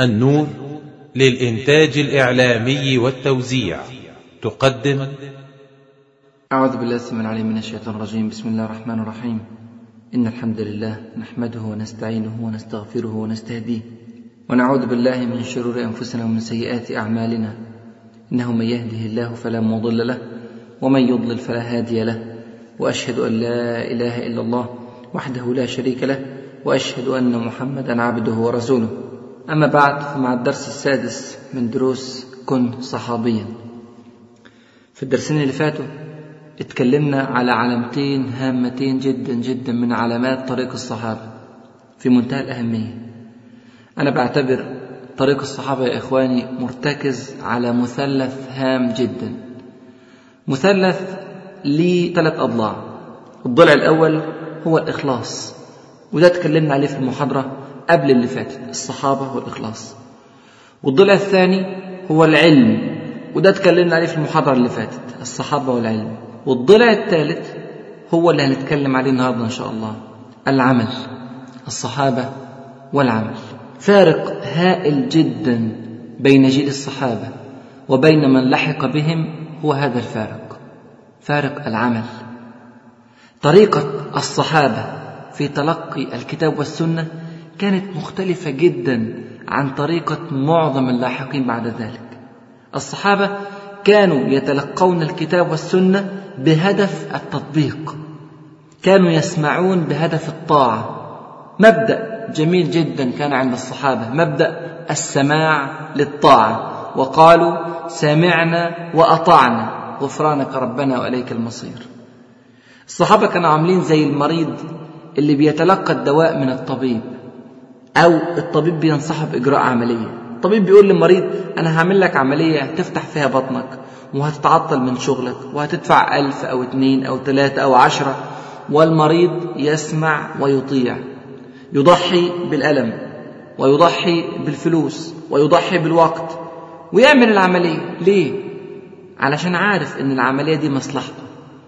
النور للإنتاج الإعلامي والتوزيع تقدم أعوذ بالله السميع العليم من الشيطان الرجيم بسم الله الرحمن الرحيم إن الحمد لله نحمده ونستعينه ونستغفره ونستهديه ونعوذ بالله من شرور أنفسنا ومن سيئات أعمالنا إنه من يهده الله فلا مضل له ومن يضلل فلا هادي له وأشهد أن لا إله إلا الله وحده لا شريك له وأشهد أن محمدا عبده ورسوله أما بعد فمع الدرس السادس من دروس كن صحابيا في الدرسين اللي فاتوا اتكلمنا على علامتين هامتين جدا جدا من علامات طريق الصحابة في منتهى الأهمية أنا بعتبر طريق الصحابة يا إخواني مرتكز على مثلث هام جدا مثلث ليه ثلاث أضلاع الضلع الأول هو الإخلاص وده اتكلمنا عليه في المحاضرة قبل اللي فاتت الصحابة والإخلاص والضلع الثاني هو العلم وده اتكلمنا عليه في المحاضرة اللي فاتت الصحابة والعلم والضلع الثالث هو اللي هنتكلم عليه النهاردة إن شاء الله العمل الصحابة والعمل فارق هائل جدا بين جيل الصحابة وبين من لحق بهم هو هذا الفارق فارق العمل طريقة الصحابة في تلقي الكتاب والسنة كانت مختلفة جدا عن طريقة معظم اللاحقين بعد ذلك الصحابة كانوا يتلقون الكتاب والسنة بهدف التطبيق كانوا يسمعون بهدف الطاعة مبدأ جميل جدا كان عند الصحابة مبدأ السماع للطاعة وقالوا سمعنا وأطعنا غفرانك ربنا وإليك المصير الصحابة كانوا عاملين زي المريض اللي بيتلقى الدواء من الطبيب أو الطبيب بينصحه بإجراء عملية الطبيب بيقول للمريض أنا هعمل لك عملية تفتح فيها بطنك وهتتعطل من شغلك وهتدفع ألف أو اتنين أو تلاتة أو عشرة والمريض يسمع ويطيع يضحي بالألم ويضحي بالفلوس ويضحي بالوقت ويعمل العملية ليه؟ علشان عارف إن العملية دي مصلحته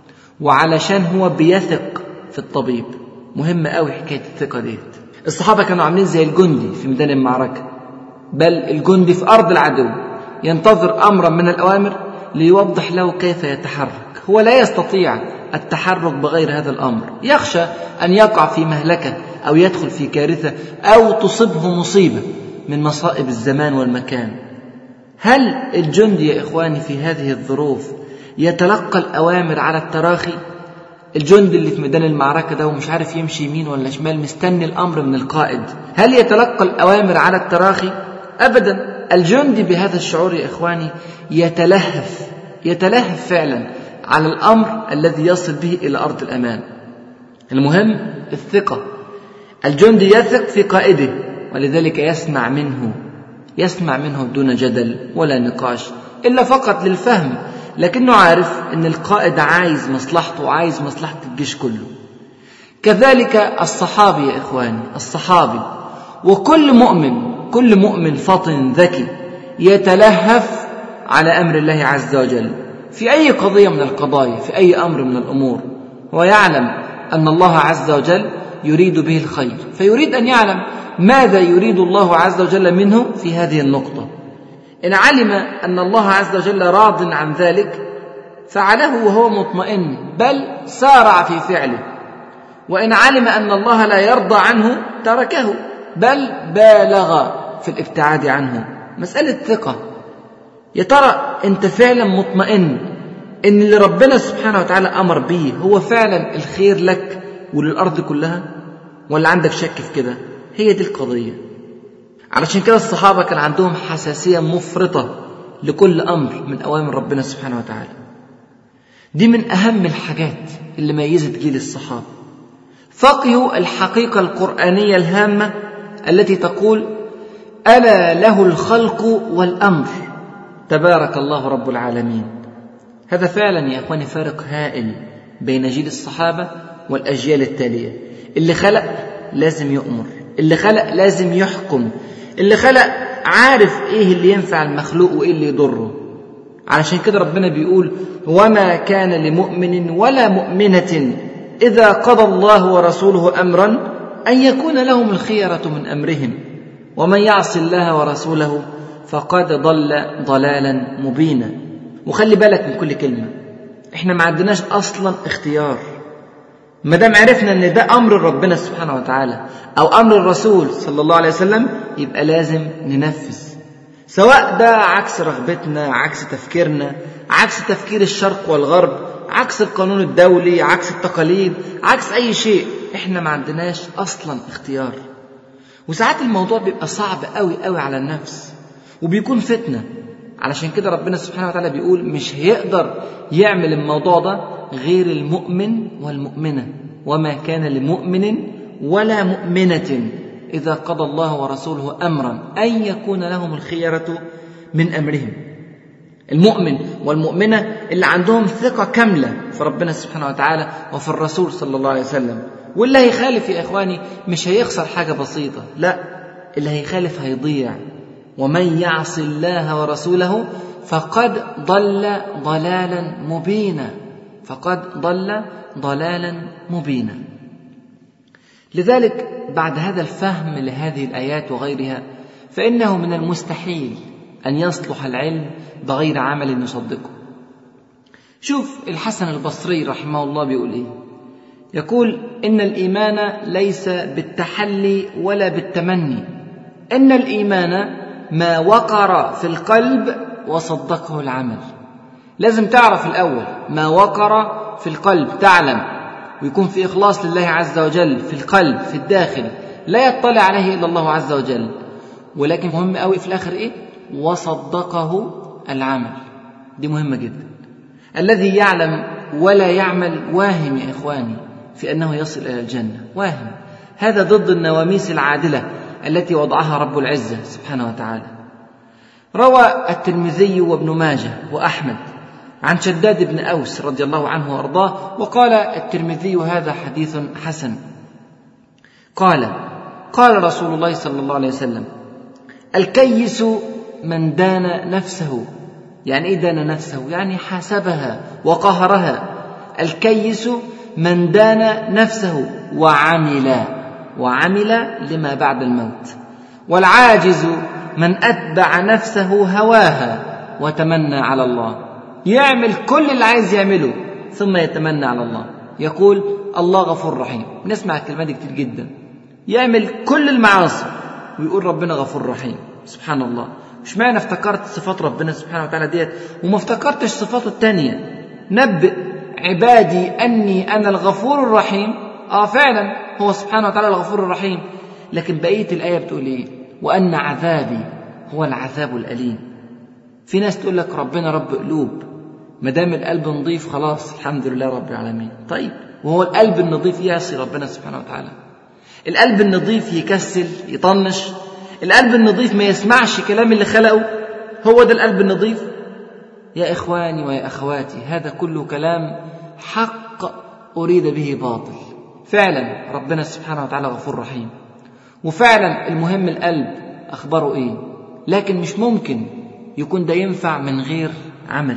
وعلشان هو بيثق في الطبيب مهم قوي حكاية الثقة ديت الصحابة كانوا عاملين زي الجندي في ميدان المعركة بل الجندي في أرض العدو ينتظر أمرا من الأوامر ليوضح له كيف يتحرك هو لا يستطيع التحرك بغير هذا الأمر يخشى أن يقع في مهلكة أو يدخل في كارثة أو تصبه مصيبة من مصائب الزمان والمكان هل الجندي يا إخواني في هذه الظروف يتلقى الأوامر على التراخي الجندي اللي في ميدان المعركة ده ومش عارف يمشي يمين ولا شمال مستني الأمر من القائد هل يتلقى الأوامر على التراخي أبدا الجندي بهذا الشعور يا إخواني يتلهف يتلهف فعلا على الأمر الذي يصل به إلى أرض الأمان المهم الثقة الجندي يثق في قائده ولذلك يسمع منه يسمع منه دون جدل ولا نقاش إلا فقط للفهم لكنه عارف ان القائد عايز مصلحته وعايز مصلحه الجيش كله كذلك الصحابي يا اخواني الصحابي وكل مؤمن كل مؤمن فطن ذكي يتلهف على امر الله عز وجل في اي قضيه من القضايا في اي امر من الامور هو يعلم ان الله عز وجل يريد به الخير فيريد ان يعلم ماذا يريد الله عز وجل منه في هذه النقطه إن علم أن الله عز وجل راض عن ذلك فعله وهو مطمئن بل سارع في فعله وإن علم أن الله لا يرضى عنه تركه بل بالغ في الابتعاد عنه مسألة ثقة يا ترى أنت فعلا مطمئن إن اللي ربنا سبحانه وتعالى أمر به هو فعلا الخير لك وللأرض كلها ولا عندك شك في كده هي دي القضية علشان كده الصحابة كان عندهم حساسية مفرطة لكل أمر من أوامر ربنا سبحانه وتعالى دي من أهم الحاجات اللي ميزت جيل الصحابة فقهوا الحقيقة القرآنية الهامة التي تقول ألا له الخلق والأمر تبارك الله رب العالمين هذا فعلا يا إخواني فارق هائل بين جيل الصحابة والأجيال التالية اللي خلق لازم يؤمر اللي خلق لازم يحكم اللي خلق عارف ايه اللي ينفع المخلوق وايه اللي يضره علشان كده ربنا بيقول وما كان لمؤمن ولا مؤمنة إذا قضى الله ورسوله أمرا أن يكون لهم الخيرة من أمرهم ومن يعص الله ورسوله فقد ضل ضلالا مبينا وخلي بالك من كل كلمة احنا ما عندناش اصلا اختيار ما دام عرفنا ان ده امر ربنا سبحانه وتعالى او امر الرسول صلى الله عليه وسلم يبقى لازم ننفذ سواء ده عكس رغبتنا عكس تفكيرنا عكس تفكير الشرق والغرب عكس القانون الدولي عكس التقاليد عكس اي شيء احنا ما عندناش اصلا اختيار وساعات الموضوع بيبقى صعب قوي قوي على النفس وبيكون فتنه علشان كده ربنا سبحانه وتعالى بيقول مش هيقدر يعمل الموضوع ده غير المؤمن والمؤمنه وما كان لمؤمن ولا مؤمنه اذا قضى الله ورسوله امرا ان يكون لهم الخيره من امرهم المؤمن والمؤمنه اللي عندهم ثقه كامله في ربنا سبحانه وتعالى وفي الرسول صلى الله عليه وسلم واللي هيخالف يا اخواني مش هيخسر حاجه بسيطه لا اللي هيخالف هيضيع ومن يعص الله ورسوله فقد ضل ضلالا مبينا فقد ضل ضلالا مبينا لذلك بعد هذا الفهم لهذه الايات وغيرها فانه من المستحيل ان يصلح العلم بغير عمل يصدقه شوف الحسن البصري رحمه الله بيقول ايه يقول ان الايمان ليس بالتحلي ولا بالتمني ان الايمان ما وقر في القلب وصدقه العمل لازم تعرف الاول ما وقر في القلب تعلم ويكون في اخلاص لله عز وجل في القلب في الداخل لا يطلع عليه الا الله عز وجل ولكن مهم قوي في الاخر ايه وصدقه العمل دي مهمه جدا الذي يعلم ولا يعمل واهم يا اخواني في انه يصل الى الجنه واهم هذا ضد النواميس العادله التي وضعها رب العزه سبحانه وتعالى روى الترمذي وابن ماجه واحمد عن شداد بن اوس رضي الله عنه وارضاه وقال الترمذي هذا حديث حسن قال قال رسول الله صلى الله عليه وسلم الكيس من دان نفسه يعني ايه دان نفسه يعني حاسبها وقهرها الكيس من دان نفسه وعمل وعمل لما بعد الموت والعاجز من اتبع نفسه هواها وتمنى على الله يعمل كل اللي عايز يعمله ثم يتمنى على الله يقول الله غفور رحيم نسمع الكلمات دي كتير جدا يعمل كل المعاصي ويقول ربنا غفور رحيم سبحان الله مش معنى افتكرت صفات ربنا سبحانه وتعالى ديت وما افتكرتش صفاته التانية نبئ عبادي أني أنا الغفور الرحيم آه فعلا هو سبحانه وتعالى الغفور الرحيم لكن بقية الآية بتقول إيه وأن عذابي هو العذاب الأليم في ناس تقول لك ربنا رب قلوب ما دام القلب نظيف خلاص الحمد لله رب العالمين طيب وهو القلب النظيف يعصي ربنا سبحانه وتعالى القلب النظيف يكسل يطنش القلب النظيف ما يسمعش كلام اللي خلقه هو ده القلب النظيف يا إخواني ويا أخواتي هذا كله كلام حق أريد به باطل فعلا ربنا سبحانه وتعالى غفور رحيم وفعلا المهم القلب أخباره إيه لكن مش ممكن يكون ده ينفع من غير عمل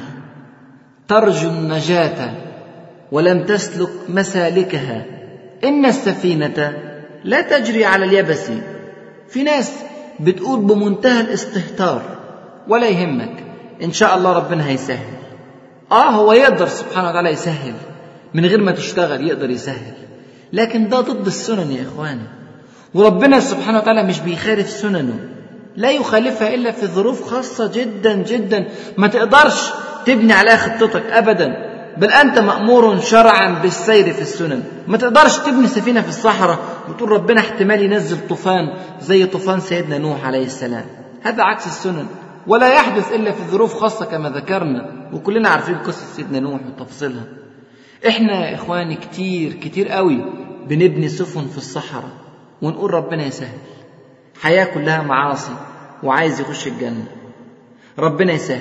ترجو النجاة ولم تسلك مسالكها إن السفينة لا تجري على اليبس في ناس بتقول بمنتهى الاستهتار ولا يهمك إن شاء الله ربنا هيسهل آه هو يقدر سبحانه وتعالى يسهل من غير ما تشتغل يقدر يسهل لكن ده ضد السنن يا إخواني وربنا سبحانه وتعالى مش بيخالف سننه لا يخالفها إلا في ظروف خاصة جدا جدا ما تقدرش تبني عليها خطتك أبدا بل أنت مأمور شرعا بالسير في السنن ما تقدرش تبني سفينة في الصحراء وتقول ربنا احتمال ينزل طوفان زي طوفان سيدنا نوح عليه السلام هذا عكس السنن ولا يحدث إلا في ظروف خاصة كما ذكرنا وكلنا عارفين قصة سيدنا نوح وتفاصيلها احنا يا إخواني كتير كتير قوي بنبني سفن في الصحراء ونقول ربنا يسهل حياة كلها معاصي وعايز يخش الجنة ربنا يسهل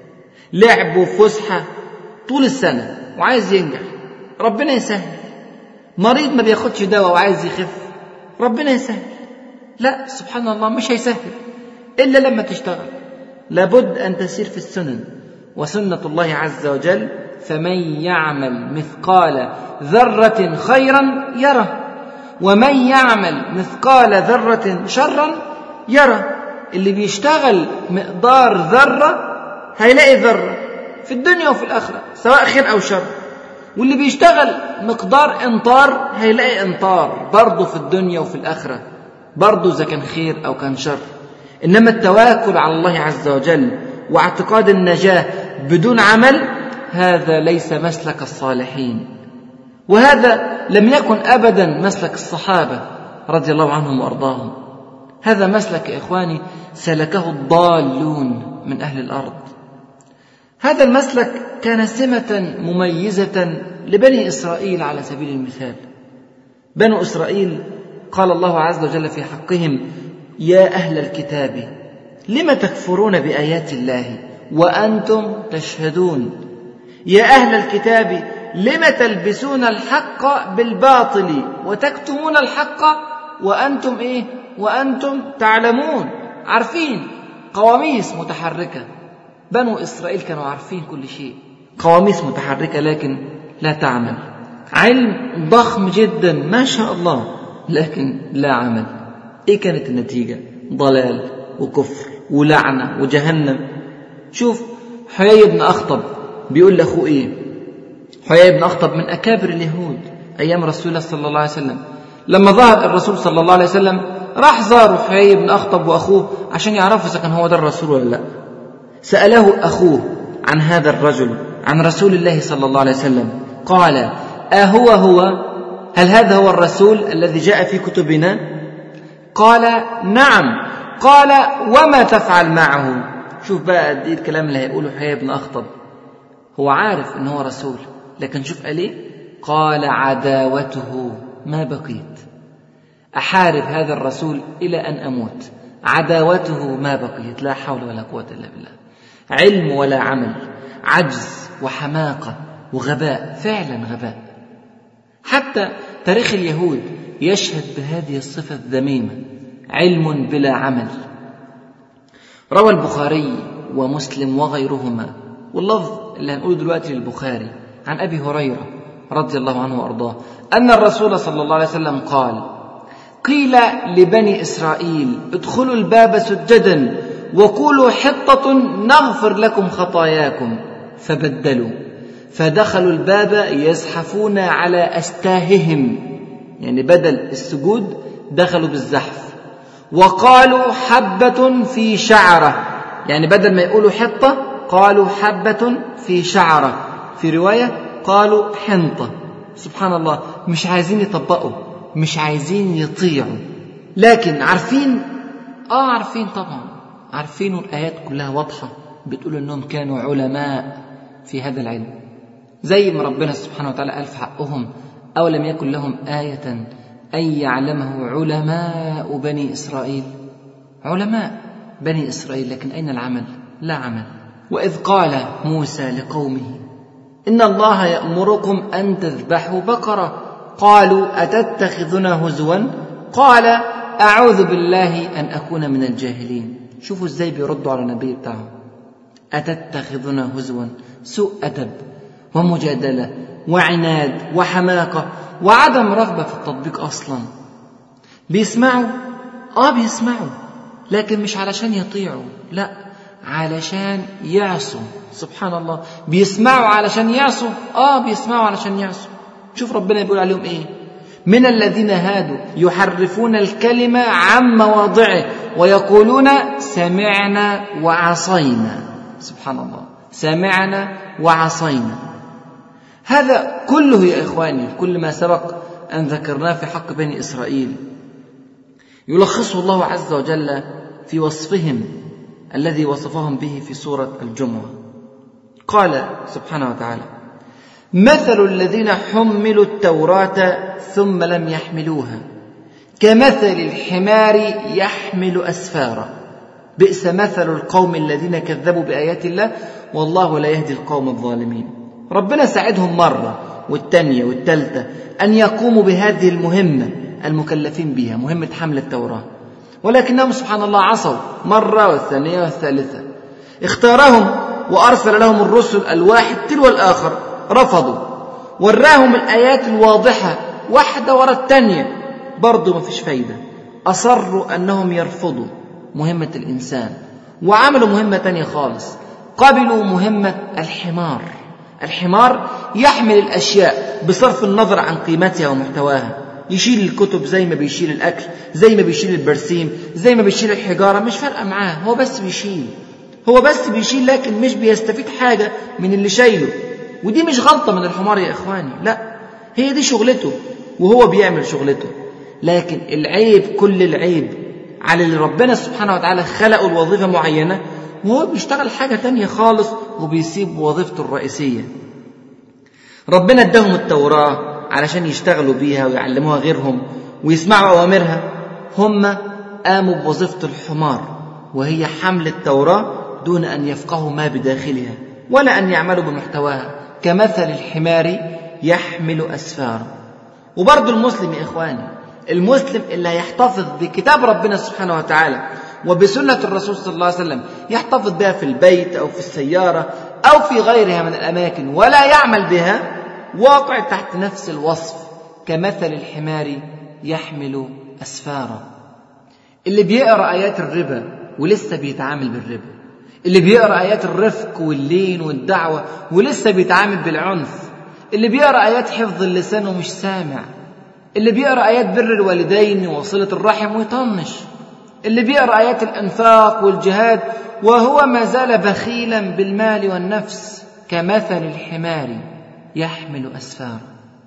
لعب وفسحة طول السنة وعايز ينجح ربنا يسهل مريض ما بياخدش دواء وعايز يخف ربنا يسهل لا سبحان الله مش هيسهل إلا لما تشتغل لابد أن تسير في السنن وسنة الله عز وجل فمن يعمل مثقال ذرة خيرا يره ومن يعمل مثقال ذرة شرا يرى اللي بيشتغل مقدار ذرة هيلاقي ذرة في الدنيا وفي الآخرة سواء خير أو شر واللي بيشتغل مقدار انطار هيلاقي انطار برضه في الدنيا وفي الآخرة برضه إذا كان خير أو كان شر إنما التواكل على الله عز وجل واعتقاد النجاة بدون عمل هذا ليس مسلك الصالحين وهذا لم يكن أبدا مسلك الصحابة رضي الله عنهم وأرضاهم هذا مسلك يا إخواني سلكه الضالون من أهل الأرض هذا المسلك كان سمة مميزة لبني إسرائيل على سبيل المثال بنو إسرائيل قال الله عز وجل في حقهم يا أهل الكتاب لم تكفرون بآيات الله وأنتم تشهدون يا أهل الكتاب لم تلبسون الحق بالباطل وتكتمون الحق وأنتم إيه وأنتم تعلمون عارفين قواميس متحركة بنو إسرائيل كانوا عارفين كل شيء قواميس متحركة لكن لا تعمل علم ضخم جدا ما شاء الله لكن لا عمل ايه كانت النتيجة ضلال وكفر ولعنة وجهنم شوف حيي بن أخطب بيقول لأخوه إيه حيي بن أخطب من أكابر اليهود أيام رسول الله صلى الله عليه وسلم لما ظهر الرسول صلى الله عليه وسلم راح زاروا حيي بن أخطب وأخوه عشان يعرفوا إذا كان هو ده الرسول ولا لا سأله أخوه عن هذا الرجل عن رسول الله صلى الله عليه وسلم قال أهو هو هل هذا هو الرسول الذي جاء في كتبنا قال نعم قال وما تفعل معه شوف بقى قد ايه الكلام اللي هيقوله حيي بن أخطب هو عارف ان هو رسول لكن شوف قال ايه قال عداوته ما بقيت احارب هذا الرسول الى ان اموت عداوته ما بقيت لا حول ولا قوه الا بالله علم ولا عمل عجز وحماقه وغباء فعلا غباء حتى تاريخ اليهود يشهد بهذه الصفه الذميمه علم بلا عمل روى البخاري ومسلم وغيرهما واللفظ اللي هنقوله دلوقتي للبخاري عن ابي هريره رضي الله عنه وارضاه ان الرسول صلى الله عليه وسلم قال قيل لبني اسرائيل ادخلوا الباب سجدا وقولوا حطه نغفر لكم خطاياكم فبدلوا فدخلوا الباب يزحفون على استاههم يعني بدل السجود دخلوا بالزحف وقالوا حبه في شعره يعني بدل ما يقولوا حطه قالوا حبة في شعرة في رواية قالوا حنطة سبحان الله مش عايزين يطبقوا مش عايزين يطيعوا لكن عارفين اه عارفين طبعا عارفين الآيات كلها واضحة بتقول انهم كانوا علماء في هذا العلم زي ما ربنا سبحانه وتعالى قال في حقهم أولم يكن لهم آية أن يعلمه علماء بني إسرائيل علماء بني إسرائيل لكن أين العمل لا عمل واذ قال موسى لقومه ان الله يامركم ان تذبحوا بقره قالوا اتتخذنا هزوا قال اعوذ بالله ان اكون من الجاهلين شوفوا ازاي بيردوا على النبي بتاعهم اتتخذنا هزوا سوء ادب ومجادله وعناد وحماقه وعدم رغبه في التطبيق اصلا بيسمعوا اه بيسمعوا لكن مش علشان يطيعوا لا علشان يعصوا سبحان الله بيسمعوا علشان يعصوا اه بيسمعوا علشان يعصوا شوف ربنا بيقول عليهم ايه من الذين هادوا يحرفون الكلمة عن مواضعه ويقولون سمعنا وعصينا سبحان الله سمعنا وعصينا هذا كله يا إخواني كل ما سبق أن ذكرناه في حق بني إسرائيل يلخصه الله عز وجل في وصفهم الذي وصفهم به في سورة الجمعة قال سبحانه وتعالى مثل الذين حملوا التوراة ثم لم يحملوها كمثل الحمار يحمل أسفارا بئس مثل القوم الذين كذبوا بآيات الله والله لا يهدي القوم الظالمين ربنا ساعدهم مرة والتانية والتالتة أن يقوموا بهذه المهمة المكلفين بها مهمة حمل التوراة ولكنهم سبحان الله عصوا مرة والثانية والثالثة اختارهم وأرسل لهم الرسل الواحد تلو الآخر رفضوا وراهم الآيات الواضحة واحدة ورا الثانية برضه ما فيش فايدة أصروا أنهم يرفضوا مهمة الإنسان وعملوا مهمة تانية خالص قبلوا مهمة الحمار الحمار يحمل الأشياء بصرف النظر عن قيمتها ومحتواها يشيل الكتب زي ما بيشيل الأكل زي ما بيشيل البرسيم زي ما بيشيل الحجارة مش فارقة معاه هو بس بيشيل هو بس بيشيل لكن مش بيستفيد حاجة من اللي شايله ودي مش غلطة من الحمار يا إخواني لا هي دي شغلته وهو بيعمل شغلته لكن العيب كل العيب على اللي ربنا سبحانه وتعالى خلقه الوظيفة معينة وهو بيشتغل حاجة تانية خالص وبيسيب وظيفته الرئيسية ربنا اداهم التوراة علشان يشتغلوا بيها ويعلموها غيرهم ويسمعوا أوامرها هم قاموا بوظيفة الحمار وهي حمل التوراة دون أن يفقهوا ما بداخلها ولا أن يعملوا بمحتواها كمثل الحمار يحمل أسفارا وبرضه المسلم يا إخواني المسلم اللي هيحتفظ بكتاب ربنا سبحانه وتعالى وبسنة الرسول صلى الله عليه وسلم يحتفظ بها في البيت أو في السيارة أو في غيرها من الأماكن ولا يعمل بها واقع تحت نفس الوصف كمثل الحمار يحمل أسفارا اللي بيقرأ آيات الربا ولسه بيتعامل بالربا اللي بيقرأ آيات الرفق واللين والدعوة ولسه بيتعامل بالعنف اللي بيقرأ آيات حفظ اللسان ومش سامع اللي بيقرأ آيات بر الوالدين وصلة الرحم ويطنش اللي بيقرأ آيات الإنفاق والجهاد وهو ما زال بخيلا بالمال والنفس كمثل الحمار يحمل أسفارا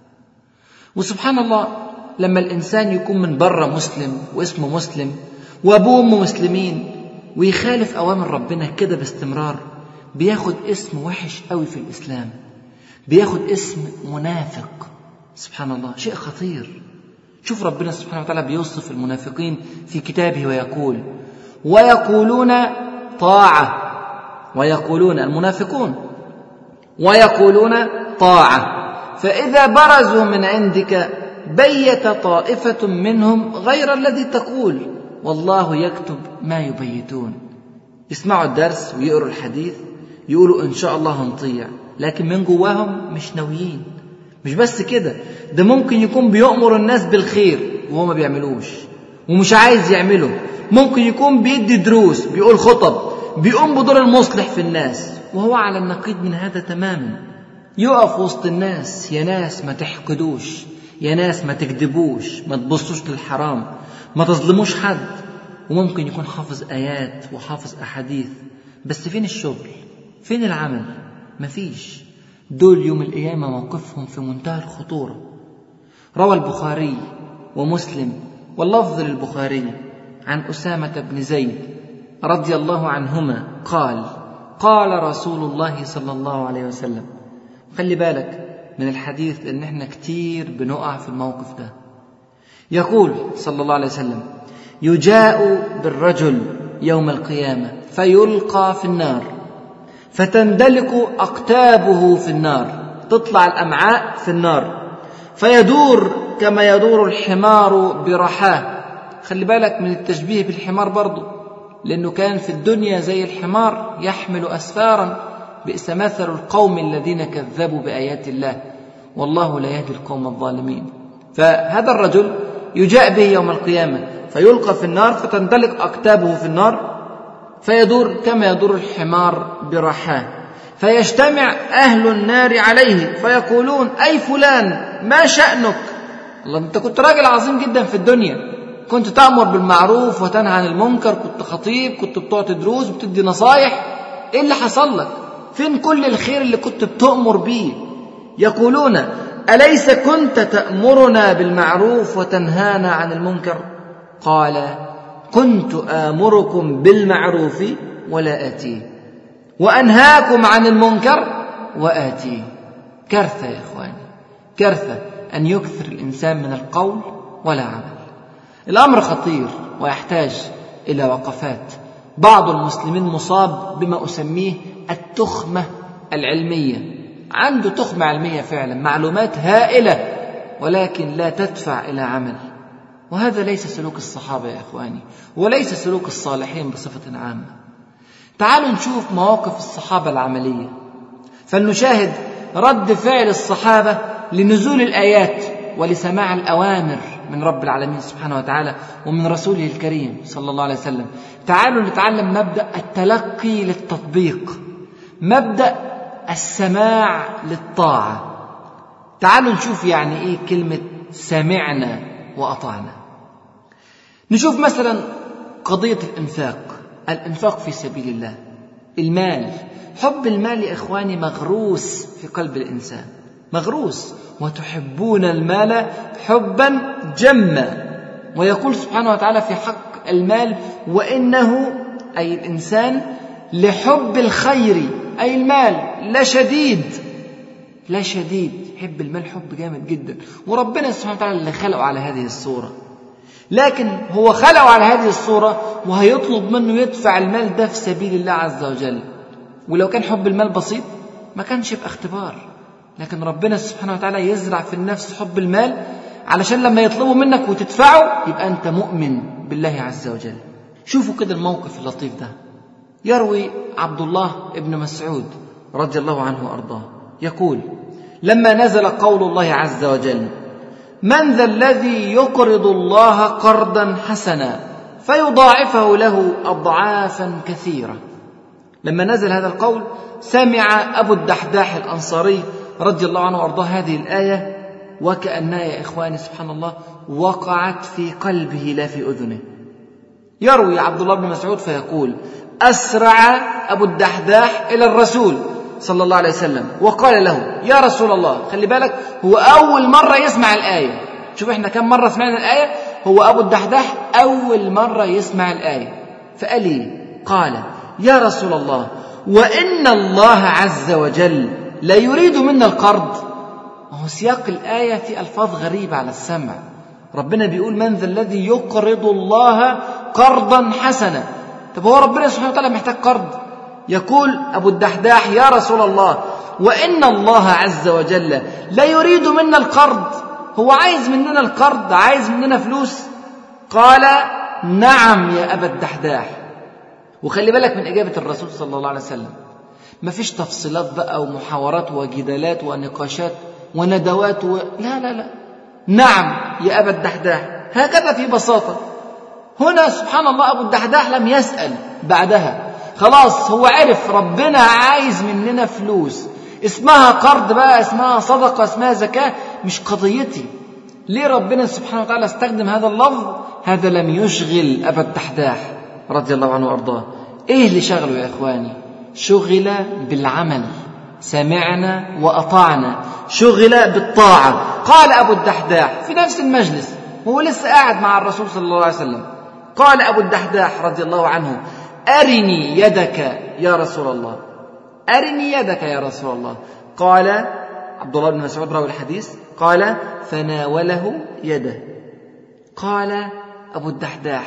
وسبحان الله لما الإنسان يكون من بره مسلم واسمه مسلم وأبوه وأمه مسلمين ويخالف أوامر ربنا كده باستمرار بياخد اسم وحش قوي في الإسلام بياخد اسم منافق سبحان الله شيء خطير شوف ربنا سبحانه وتعالى بيوصف المنافقين في كتابه ويقول ويقولون طاعة ويقولون المنافقون ويقولون طاعة فإذا برزوا من عندك بيت طائفة منهم غير الذي تقول والله يكتب ما يبيتون يسمعوا الدرس ويقروا الحديث يقولوا إن شاء الله هنطيع لكن من جواهم مش ناويين مش بس كده ده ممكن يكون بيأمر الناس بالخير وهو ما بيعملوش ومش عايز يعمله ممكن يكون بيدي دروس بيقول خطب بيقوم بدور المصلح في الناس وهو على النقيض من هذا تماما يقف وسط الناس يا ناس ما تحقدوش يا ناس ما تكذبوش ما تبصوش للحرام ما تظلموش حد وممكن يكون حافظ آيات وحافظ أحاديث بس فين الشغل فين العمل مفيش دول يوم القيامة موقفهم في منتهى الخطورة روى البخاري ومسلم واللفظ للبخاري عن أسامة بن زيد رضي الله عنهما قال قال رسول الله صلى الله عليه وسلم خلي بالك من الحديث لأن احنا كتير بنقع في الموقف ده يقول صلى الله عليه وسلم يجاء بالرجل يوم القيامة فيلقى في النار فتندلق أقتابه في النار تطلع الأمعاء في النار فيدور كما يدور الحمار برحاه خلي بالك من التشبيه بالحمار برضه لأنه كان في الدنيا زي الحمار يحمل أسفارا بئس مثل القوم الذين كذبوا بآيات الله والله لا يهدي القوم الظالمين فهذا الرجل يجاء به يوم القيامة فيلقى في النار فتندلق أكتابه في النار فيدور كما يدور الحمار برحاه فيجتمع أهل النار عليه فيقولون أي فلان ما شأنك الله أنت كنت راجل عظيم جدا في الدنيا كنت تأمر بالمعروف وتنهى عن المنكر كنت خطيب كنت بتعطي دروس بتدي نصايح إيه اللي حصل لك فين كل الخير اللي كنت بتؤمر بيه يقولون أليس كنت تأمرنا بالمعروف وتنهانا عن المنكر قال كنت آمركم بالمعروف ولا آتيه وأنهاكم عن المنكر وآتيه كارثة يا إخواني كارثة أن يكثر الإنسان من القول ولا عمل الأمر خطير ويحتاج إلى وقفات بعض المسلمين مصاب بما أسميه التخمة العلمية عنده تخمة علمية فعلا معلومات هائلة ولكن لا تدفع إلى عمل وهذا ليس سلوك الصحابة يا إخواني وليس سلوك الصالحين بصفة عامة تعالوا نشوف مواقف الصحابة العملية فلنشاهد رد فعل الصحابة لنزول الآيات ولسماع الأوامر من رب العالمين سبحانه وتعالى ومن رسوله الكريم صلى الله عليه وسلم تعالوا نتعلم مبدأ التلقي للتطبيق مبدأ السماع للطاعة تعالوا نشوف يعني ايه كلمة سمعنا وأطعنا نشوف مثلا قضية الإنفاق الإنفاق في سبيل الله المال حب المال يا إخواني مغروس في قلب الإنسان مغروس وتحبون المال حبا جما ويقول سبحانه وتعالى في حق المال وإنه أي الإنسان لحب الخير أي المال لشديد لا شديد يحب المال حب جامد جدا وربنا سبحانه وتعالى اللي خلقه على هذه الصورة لكن هو خلقه على هذه الصورة وهيطلب منه يدفع المال ده في سبيل الله عز وجل ولو كان حب المال بسيط ما كانش يبقى اختبار لكن ربنا سبحانه وتعالى يزرع في النفس حب المال علشان لما يطلبه منك وتدفعه يبقى انت مؤمن بالله عز وجل شوفوا كده الموقف اللطيف ده يروي عبد الله ابن مسعود رضي الله عنه وارضاه يقول لما نزل قول الله عز وجل من ذا الذي يقرض الله قرضا حسنا فيضاعفه له اضعافا كثيره لما نزل هذا القول سمع ابو الدحداح الانصاري رضي الله عنه وارضاه هذه الايه وكانها يا اخواني سبحان الله وقعت في قلبه لا في اذنه يروي عبد الله بن مسعود فيقول اسرع ابو الدحداح الى الرسول صلى الله عليه وسلم وقال له يا رسول الله خلي بالك هو أول مرة يسمع الآية شوف احنا كم مرة سمعنا الآية هو أبو الدحداح أول مرة يسمع الآية فقال لي قال يا رسول الله وإن الله عز وجل لا يريد منا القرض هو سياق الآية في ألفاظ غريبة على السمع ربنا بيقول من ذا الذي يقرض الله قرضا حسنا طب هو ربنا سبحانه وتعالى محتاج قرض يقول أبو الدحداح يا رسول الله وإن الله عز وجل لا يريد منا القرض هو عايز مننا القرض عايز مننا فلوس قال نعم يا أبا الدحداح وخلي بالك من إجابة الرسول صلى الله عليه وسلم ما فيش تفصيلات بقى ومحاورات وجدالات ونقاشات وندوات و... لا لا لا نعم يا أبا الدحداح هكذا في بساطة هنا سبحان الله أبو الدحداح لم يسأل بعدها خلاص هو عرف ربنا عايز مننا فلوس اسمها قرض بقى اسمها صدقة اسمها زكاة مش قضيتي ليه ربنا سبحانه وتعالى استخدم هذا اللفظ هذا لم يشغل أبا الدحداح رضي الله عنه وأرضاه إيه اللي شغله يا إخواني شغل بالعمل سمعنا وأطعنا شغل بالطاعة قال أبو الدحداح في نفس المجلس وهو لسه قاعد مع الرسول صلى الله عليه وسلم قال أبو الدحداح رضي الله عنه أرني يدك يا رسول الله أرني يدك يا رسول الله قال عبد الله بن مسعود راوي الحديث قال فناوله يده قال أبو الدحداح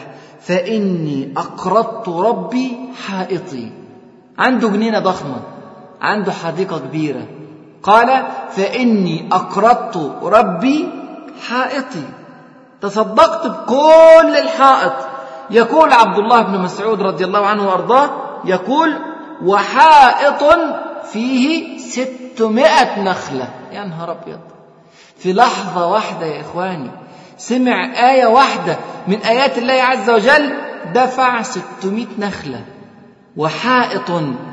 فإني أقرضت ربي حائطي عنده جنينة ضخمة عنده حديقة كبيرة قال فإني أقرضت ربي حائطي تصدقت بكل الحائط يقول عبد الله بن مسعود رضي الله عنه وأرضاه يقول وحائط فيه ستمائة نخلة يا نهار أبيض في لحظة واحدة يا إخواني سمع آية واحدة من آيات الله عز وجل دفع ستمائة نخلة وحائط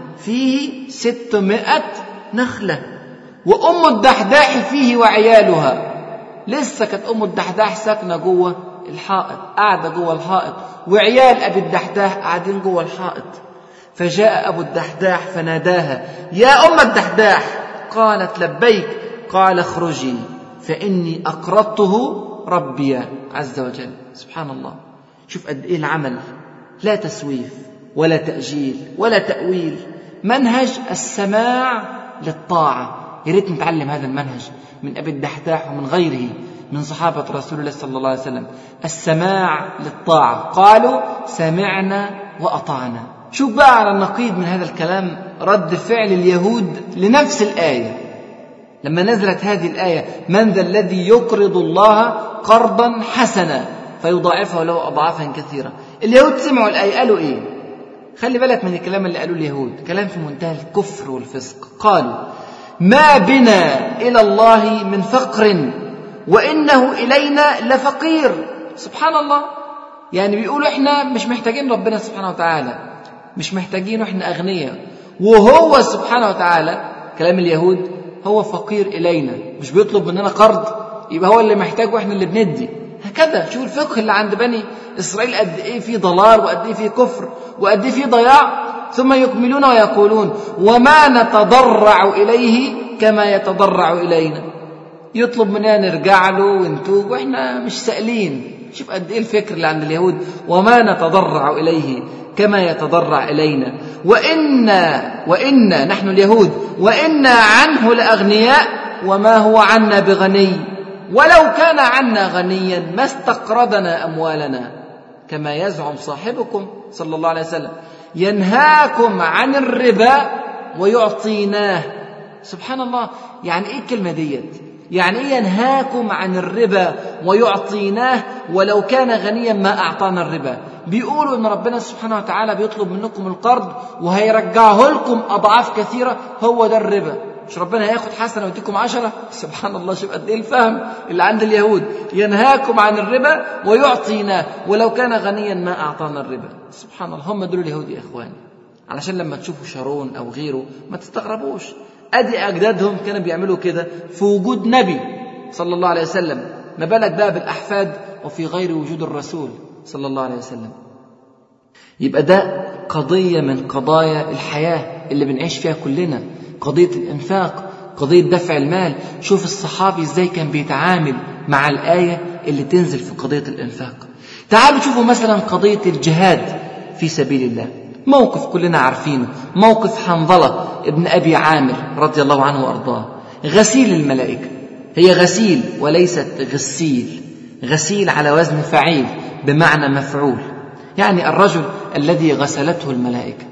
فيه ستمائة نخلة وأم الدحداح فيه وعيالها لسه كانت أم الدحداح ساكنة جوه الحائط قاعدة جوه الحائط وعيال أبي الدحداح قاعدين جوه الحائط فجاء أبو الدحداح فناداها يا أم الدحداح قالت لبيك قال اخرجي فإني أقرضته ربي عز وجل سبحان الله شوف قد إيه العمل لا تسويف ولا تأجيل ولا تأويل منهج السماع للطاعة يا ريت نتعلم هذا المنهج من أبي الدحداح ومن غيره من صحابة رسول الله صلى الله عليه وسلم السماع للطاعة قالوا سمعنا وأطعنا شوف بقى على النقيض من هذا الكلام رد فعل اليهود لنفس الآية لما نزلت هذه الآية من ذا الذي يقرض الله قرضا حسنا فيضاعفه له أضعافا كثيرة اليهود سمعوا الآية قالوا إيه خلي بالك من الكلام اللي قالوه اليهود كلام في منتهى الكفر والفسق قالوا ما بنا إلى الله من فقر وإنه إلينا لفقير سبحان الله يعني بيقولوا إحنا مش محتاجين ربنا سبحانه وتعالى مش محتاجين إحنا أغنياء وهو سبحانه وتعالى كلام اليهود هو فقير إلينا مش بيطلب مننا قرض يبقى هو اللي محتاج وإحنا اللي بندي هكذا شوف الفقه اللي عند بني إسرائيل قد إيه في ضلال وقد إيه في كفر وقد إيه في ضياع ثم يكملون ويقولون وما نتضرع إليه كما يتضرع إلينا يطلب مننا نرجع له ونتوب واحنا مش سائلين شوف قد ايه الفكر اللي عند اليهود وما نتضرع اليه كما يتضرع الينا وانا وانا نحن اليهود وانا عنه لاغنياء وما هو عنا بغني ولو كان عنا غنيا ما استقرضنا اموالنا كما يزعم صاحبكم صلى الله عليه وسلم ينهاكم عن الربا ويعطيناه سبحان الله يعني ايه الكلمه ديت يعني ايه ينهاكم عن الربا ويعطيناه ولو كان غنيا ما اعطانا الربا بيقولوا ان ربنا سبحانه وتعالى بيطلب منكم القرض وهيرجعه لكم اضعاف كثيره هو ده الربا مش ربنا هياخد حسنه ويديكم عشرة سبحان الله شوف قد ايه الفهم اللي عند اليهود ينهاكم عن الربا ويعطيناه ولو كان غنيا ما اعطانا الربا سبحان الله هم دول اليهود يا اخواني علشان لما تشوفوا شارون او غيره ما تستغربوش ادي اجدادهم كانوا بيعملوا كده في وجود نبي صلى الله عليه وسلم ما بالك بقى بالاحفاد وفي غير وجود الرسول صلى الله عليه وسلم يبقى ده قضيه من قضايا الحياه اللي بنعيش فيها كلنا قضيه الانفاق قضيه دفع المال شوف الصحابي ازاي كان بيتعامل مع الايه اللي تنزل في قضيه الانفاق تعالوا شوفوا مثلا قضيه الجهاد في سبيل الله موقف كلنا عارفينه موقف حنظلة ابن أبي عامر رضي الله عنه وأرضاه غسيل الملائكة هي غسيل وليست غسيل غسيل على وزن فعيل بمعنى مفعول يعني الرجل الذي غسلته الملائكة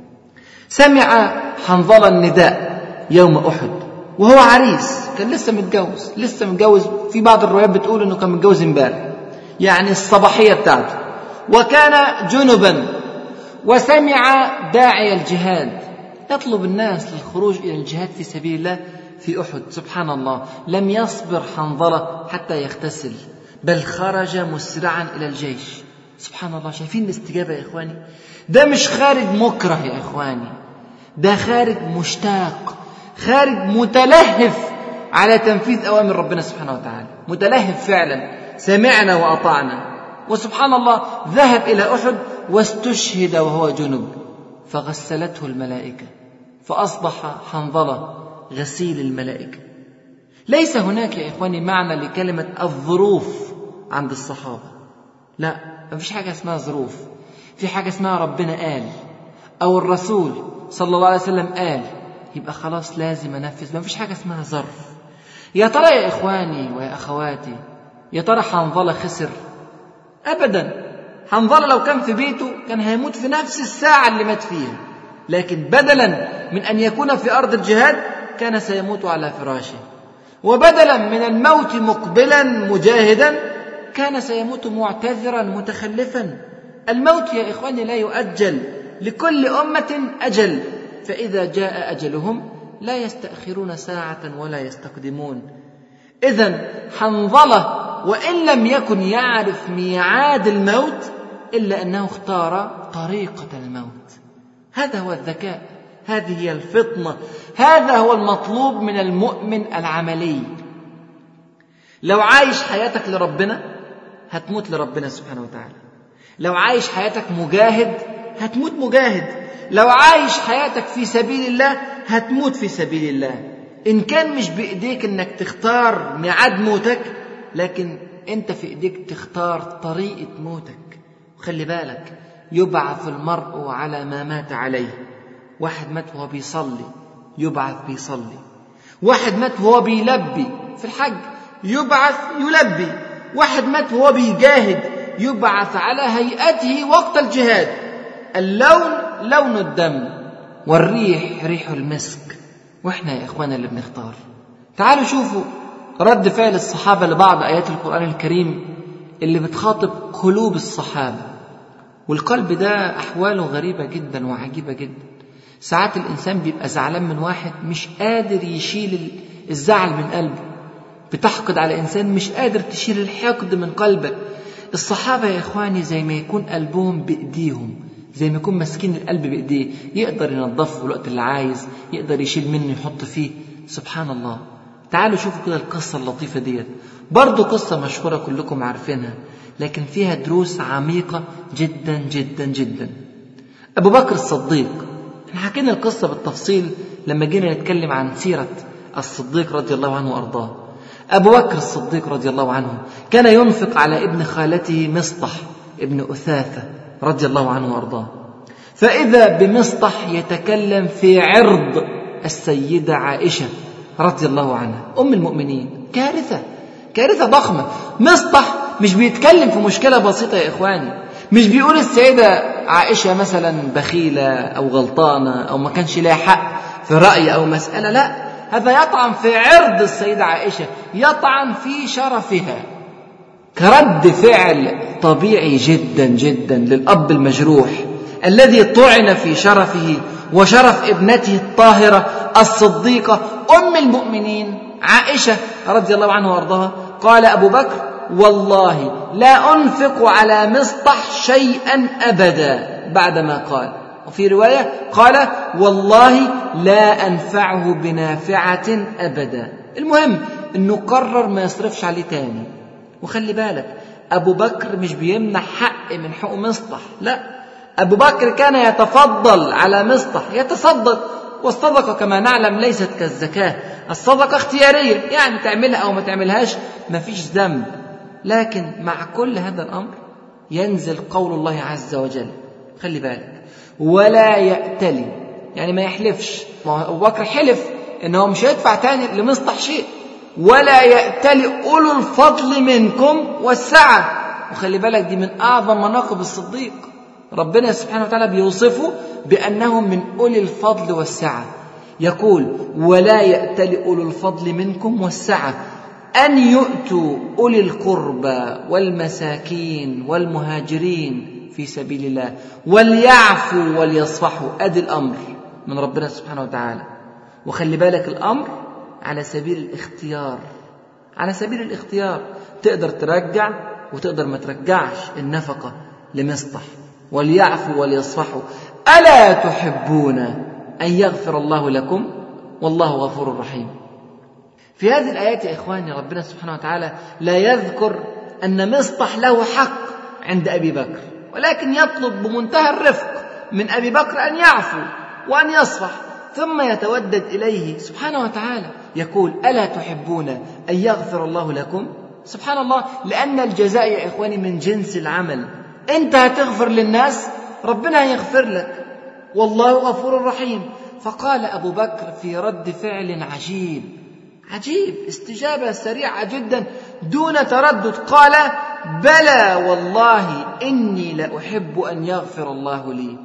سمع حنظلة النداء يوم أحد وهو عريس كان لسه متجوز لسه متجوز في بعض الروايات بتقول انه كان متجوز امبارح يعني الصباحية بتاعته وكان جنبا وسمع داعي الجهاد يطلب الناس للخروج الى الجهاد في سبيل الله في احد سبحان الله لم يصبر حنظله حتى يغتسل بل خرج مسرعا الى الجيش سبحان الله شايفين الاستجابه يا اخواني ده مش خارج مكره يا اخواني ده خارج مشتاق خارج متلهف على تنفيذ اوامر ربنا سبحانه وتعالى متلهف فعلا سمعنا واطعنا وسبحان الله ذهب الى احد واستشهد وهو جنب فغسلته الملائكه فاصبح حنظله غسيل الملائكه ليس هناك يا اخواني معنى لكلمه الظروف عند الصحابه لا ما فيش حاجه اسمها ظروف في حاجه اسمها ربنا قال او الرسول صلى الله عليه وسلم قال يبقى خلاص لازم انفذ ما فيش حاجه اسمها ظرف يا ترى يا اخواني ويا اخواتي يا ترى حنظله خسر ابدا حنظله لو كان في بيته كان هيموت في نفس الساعه اللي مات فيها لكن بدلا من ان يكون في ارض الجهاد كان سيموت على فراشه وبدلا من الموت مقبلا مجاهدا كان سيموت معتذرا متخلفا الموت يا اخواني لا يؤجل لكل امه اجل فاذا جاء اجلهم لا يستاخرون ساعه ولا يستقدمون اذا حنظله وان لم يكن يعرف ميعاد الموت الا انه اختار طريقه الموت هذا هو الذكاء هذه هي الفطنه هذا هو المطلوب من المؤمن العملي لو عايش حياتك لربنا هتموت لربنا سبحانه وتعالى لو عايش حياتك مجاهد هتموت مجاهد لو عايش حياتك في سبيل الله هتموت في سبيل الله ان كان مش بايديك انك تختار ميعاد موتك لكن انت في ايديك تختار طريقه موتك وخلي بالك يبعث المرء على ما مات عليه واحد مات وهو بيصلي يبعث بيصلي واحد مات وهو بيلبي في الحج يبعث يلبي واحد مات وهو بيجاهد يبعث على هيئته وقت الجهاد اللون لون الدم والريح ريح المسك واحنا يا اخوانا اللي بنختار تعالوا شوفوا رد فعل الصحابه لبعض ايات القران الكريم اللي بتخاطب قلوب الصحابه والقلب ده احواله غريبه جدا وعجيبه جدا ساعات الانسان بيبقى زعلان من واحد مش قادر يشيل الزعل من قلبه بتحقد على إنسان مش قادر تشيل الحقد من قلبك الصحابة يا إخواني زي ما يكون قلبهم بإيديهم زي ما يكون ماسكين القلب بإيديه يقدر ينظفه في الوقت اللي عايز يقدر يشيل منه يحط فيه سبحان الله تعالوا شوفوا كده القصة اللطيفة ديت برضو قصة مشهورة كلكم عارفينها لكن فيها دروس عميقة جدا جدا جدا أبو بكر الصديق احنا حكينا القصة بالتفصيل لما جينا نتكلم عن سيرة الصديق رضي الله عنه وأرضاه أبو بكر الصديق رضي الله عنه كان ينفق على ابن خالته مصطح ابن أثاثة رضي الله عنه وأرضاه فإذا بمصطح يتكلم في عرض السيدة عائشة رضي الله عنها أم المؤمنين كارثة كارثة ضخمة مصطح مش بيتكلم في مشكلة بسيطة يا إخواني مش بيقول السيدة عائشة مثلا بخيلة أو غلطانة أو ما كانش لها حق في رأي أو مسألة لا هذا يطعن في عرض السيدة عائشة يطعن في شرفها كرد فعل طبيعي جدا جدا للأب المجروح الذي طعن في شرفه وشرف ابنته الطاهرة الصديقة أم المؤمنين عائشة رضي الله عنها وارضاها قال أبو بكر والله لا أنفق على مصطح شيئا أبدا بعدما قال وفي رواية قال والله لا أنفعه بنافعة أبدا المهم أنه قرر ما يصرفش عليه تاني وخلي بالك أبو بكر مش بيمنع حق من حقوق مصطح لا أبو بكر كان يتفضل على مصطح يتصدق والصدقة كما نعلم ليست كالزكاة الصدقة اختيارية يعني تعملها أو ما تعملهاش ما فيش ذنب لكن مع كل هذا الأمر ينزل قول الله عز وجل خلي بالك ولا يأتلي يعني ما يحلفش ما هو أبو بكر حلف إن هو مش هيدفع تاني لمصطح شيء ولا يأتلي أولو الفضل منكم والسعة وخلي بالك دي من أعظم مناقب الصديق ربنا سبحانه وتعالى بيوصفه بأنهم من أولي الفضل والسعة يقول ولا يأتل أولو الفضل منكم والسعة أن يؤتوا أولي القربى والمساكين والمهاجرين في سبيل الله وليعفوا وليصفحوا أدي الأمر من ربنا سبحانه وتعالى وخلي بالك الأمر على سبيل الاختيار على سبيل الاختيار تقدر ترجع وتقدر ما ترجعش النفقة لمصطح وليعفوا وليصفحوا ألا تحبون أن يغفر الله لكم والله غفور رحيم في هذه الآيات يا إخواني ربنا سبحانه وتعالى لا يذكر أن مصطح له حق عند أبي بكر ولكن يطلب بمنتهى الرفق من أبي بكر أن يعفو وأن يصفح ثم يتودد إليه سبحانه وتعالى يقول ألا تحبون أن يغفر الله لكم سبحان الله لأن الجزاء يا إخواني من جنس العمل أنت هتغفر للناس ربنا هيغفر لك والله غفور رحيم فقال أبو بكر في رد فعل عجيب عجيب استجابة سريعة جدا دون تردد قال بلى والله إني لأحب أن يغفر الله لي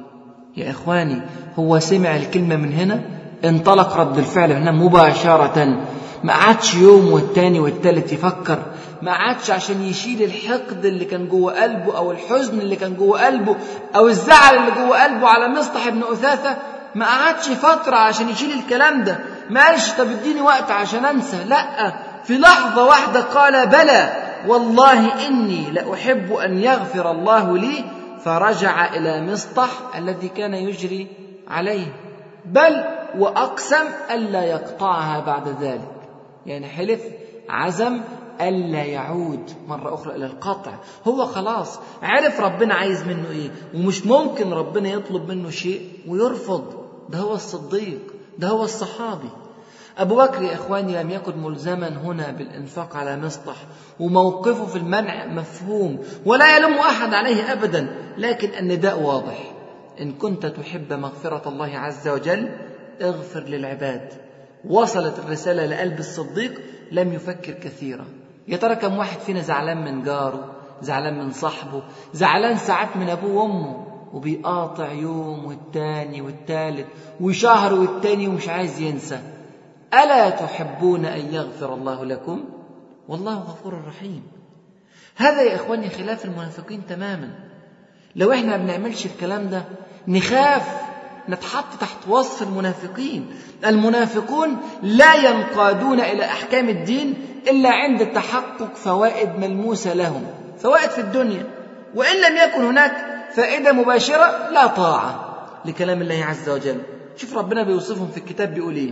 يا إخواني هو سمع الكلمة من هنا انطلق رد الفعل هنا مباشرة ما قعدش يوم والتاني والتالت يفكر ما قعدش عشان يشيل الحقد اللي كان جوه قلبه او الحزن اللي كان جوه قلبه او الزعل اللي جوه قلبه على مصطح بن اثاثه ما قعدش فتره عشان يشيل الكلام ده ما قالش طب اديني وقت عشان انسى لا في لحظه واحده قال بلى والله اني لاحب ان يغفر الله لي فرجع الى مصطح الذي كان يجري عليه بل واقسم الا يقطعها بعد ذلك يعني حلف عزم ألا يعود مرة أخرى إلى القطع هو خلاص عرف ربنا عايز منه إيه ومش ممكن ربنا يطلب منه شيء ويرفض ده هو الصديق ده هو الصحابي أبو بكر يا إخواني لم يكن ملزما هنا بالإنفاق على مصطح وموقفه في المنع مفهوم ولا يلوم أحد عليه أبدا لكن النداء واضح إن كنت تحب مغفرة الله عز وجل اغفر للعباد وصلت الرسالة لقلب الصديق لم يفكر كثيرا يا ترى كم واحد فينا زعلان من جاره زعلان من صاحبه زعلان ساعات من أبوه وأمه وبيقاطع يوم والتاني والتالت وشهر والتاني ومش عايز ينسى ألا تحبون أن يغفر الله لكم والله غفور رحيم هذا يا إخواني خلاف المنافقين تماما لو إحنا ما بنعملش الكلام ده نخاف نتحط تحت وصف المنافقين المنافقون لا ينقادون إلى أحكام الدين إلا عند تحقق فوائد ملموسة لهم فوائد في الدنيا وإن لم يكن هناك فائدة مباشرة لا طاعة لكلام الله عز وجل شوف ربنا بيوصفهم في الكتاب بيقول إيه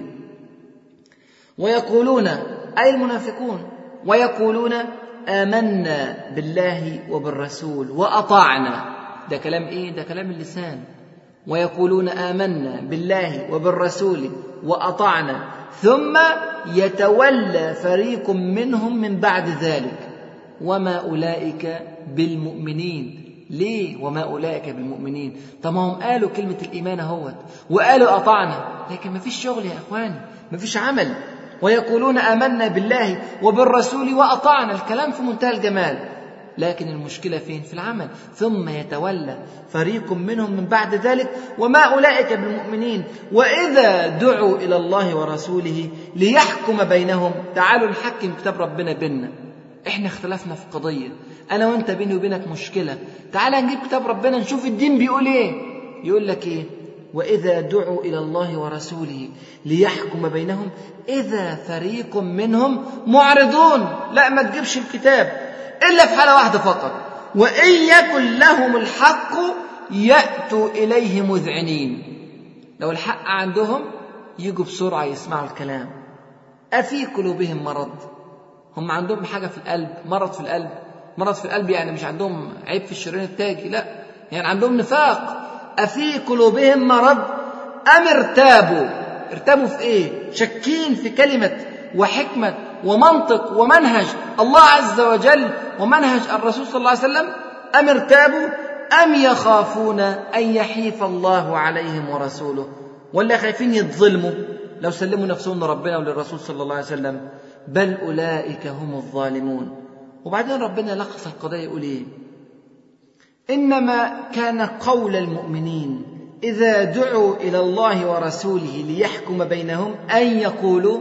ويقولون أي المنافقون ويقولون آمنا بالله وبالرسول وأطعنا ده كلام إيه ده كلام اللسان ويقولون آمنا بالله وبالرسول وأطعنا ثم يتولى فريق منهم من بعد ذلك وما أولئك بالمؤمنين ليه وما أولئك بالمؤمنين طب ما هم قالوا كلمة الإيمان اهوت وقالوا أطعنا لكن ما فيش شغل يا إخواني ما فيش عمل ويقولون آمنا بالله وبالرسول وأطعنا الكلام في منتهى الجمال لكن المشكلة فين في العمل ثم يتولى فريق منهم من بعد ذلك وما أولئك بالمؤمنين وإذا دعوا إلى الله ورسوله ليحكم بينهم تعالوا نحكم كتاب ربنا بيننا احنا اختلفنا في قضية أنا وأنت بيني وبينك مشكلة تعال نجيب كتاب ربنا نشوف الدين بيقول إيه يقول لك إيه وإذا دعوا إلى الله ورسوله ليحكم بينهم إذا فريق منهم معرضون لا ما تجيبش الكتاب إلا في حالة واحدة فقط وإن يكن لهم الحق يأتوا إليه مذعنين لو الحق عندهم يجوا بسرعة يسمعوا الكلام أفي قلوبهم مرض هم عندهم حاجة في القلب مرض في القلب مرض في القلب يعني مش عندهم عيب في الشريان التاجي لا يعني عندهم نفاق أفي قلوبهم مرض أم ارتابوا ارتابوا في إيه شكين في كلمة وحكمة ومنطق ومنهج الله عز وجل ومنهج الرسول صلى الله عليه وسلم أم ارتابوا أم يخافون أن يحيف الله عليهم ورسوله ولا خايفين يتظلموا لو سلموا نفسهم لربنا وللرسول صلى الله عليه وسلم بل أولئك هم الظالمون وبعدين ربنا لخص القضية يقول إيه إنما كان قول المؤمنين إذا دعوا إلى الله ورسوله ليحكم بينهم أن يقولوا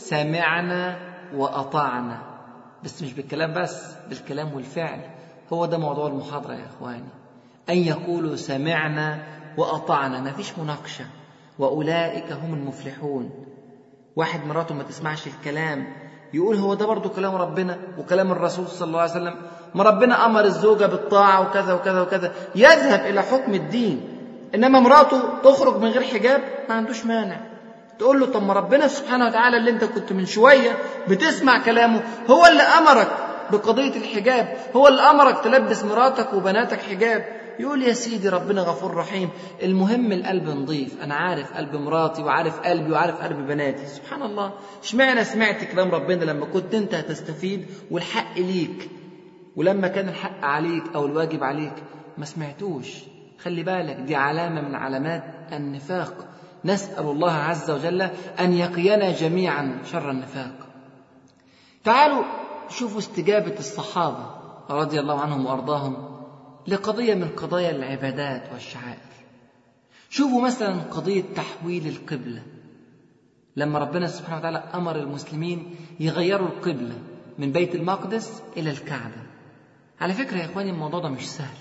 سمعنا وأطعنا بس مش بالكلام بس بالكلام والفعل هو ده موضوع المحاضرة يا إخواني أن يقولوا سمعنا وأطعنا ما فيش مناقشة وأولئك هم المفلحون واحد مراته ما تسمعش الكلام يقول هو ده برضه كلام ربنا وكلام الرسول صلى الله عليه وسلم ما ربنا أمر الزوجة بالطاعة وكذا وكذا وكذا يذهب إلى حكم الدين إنما مراته تخرج من غير حجاب ما عندوش مانع تقول له طب ما ربنا سبحانه وتعالى اللي انت كنت من شوية بتسمع كلامه هو اللي أمرك بقضية الحجاب هو اللي أمرك تلبس مراتك وبناتك حجاب يقول يا سيدي ربنا غفور رحيم المهم القلب نظيف أنا عارف قلب مراتي وعارف قلبي وعارف قلب بناتي سبحان الله اشمعنى سمعت كلام ربنا لما كنت أنت هتستفيد والحق ليك ولما كان الحق عليك أو الواجب عليك ما سمعتوش خلي بالك دي علامة من علامات النفاق نسأل الله عز وجل أن يقينا جميعا شر النفاق تعالوا شوفوا استجابة الصحابة رضي الله عنهم وأرضاهم لقضية من قضايا العبادات والشعائر شوفوا مثلا قضية تحويل القبلة لما ربنا سبحانه وتعالى أمر المسلمين يغيروا القبلة من بيت المقدس إلى الكعبة على فكرة يا إخواني الموضوع ده مش سهل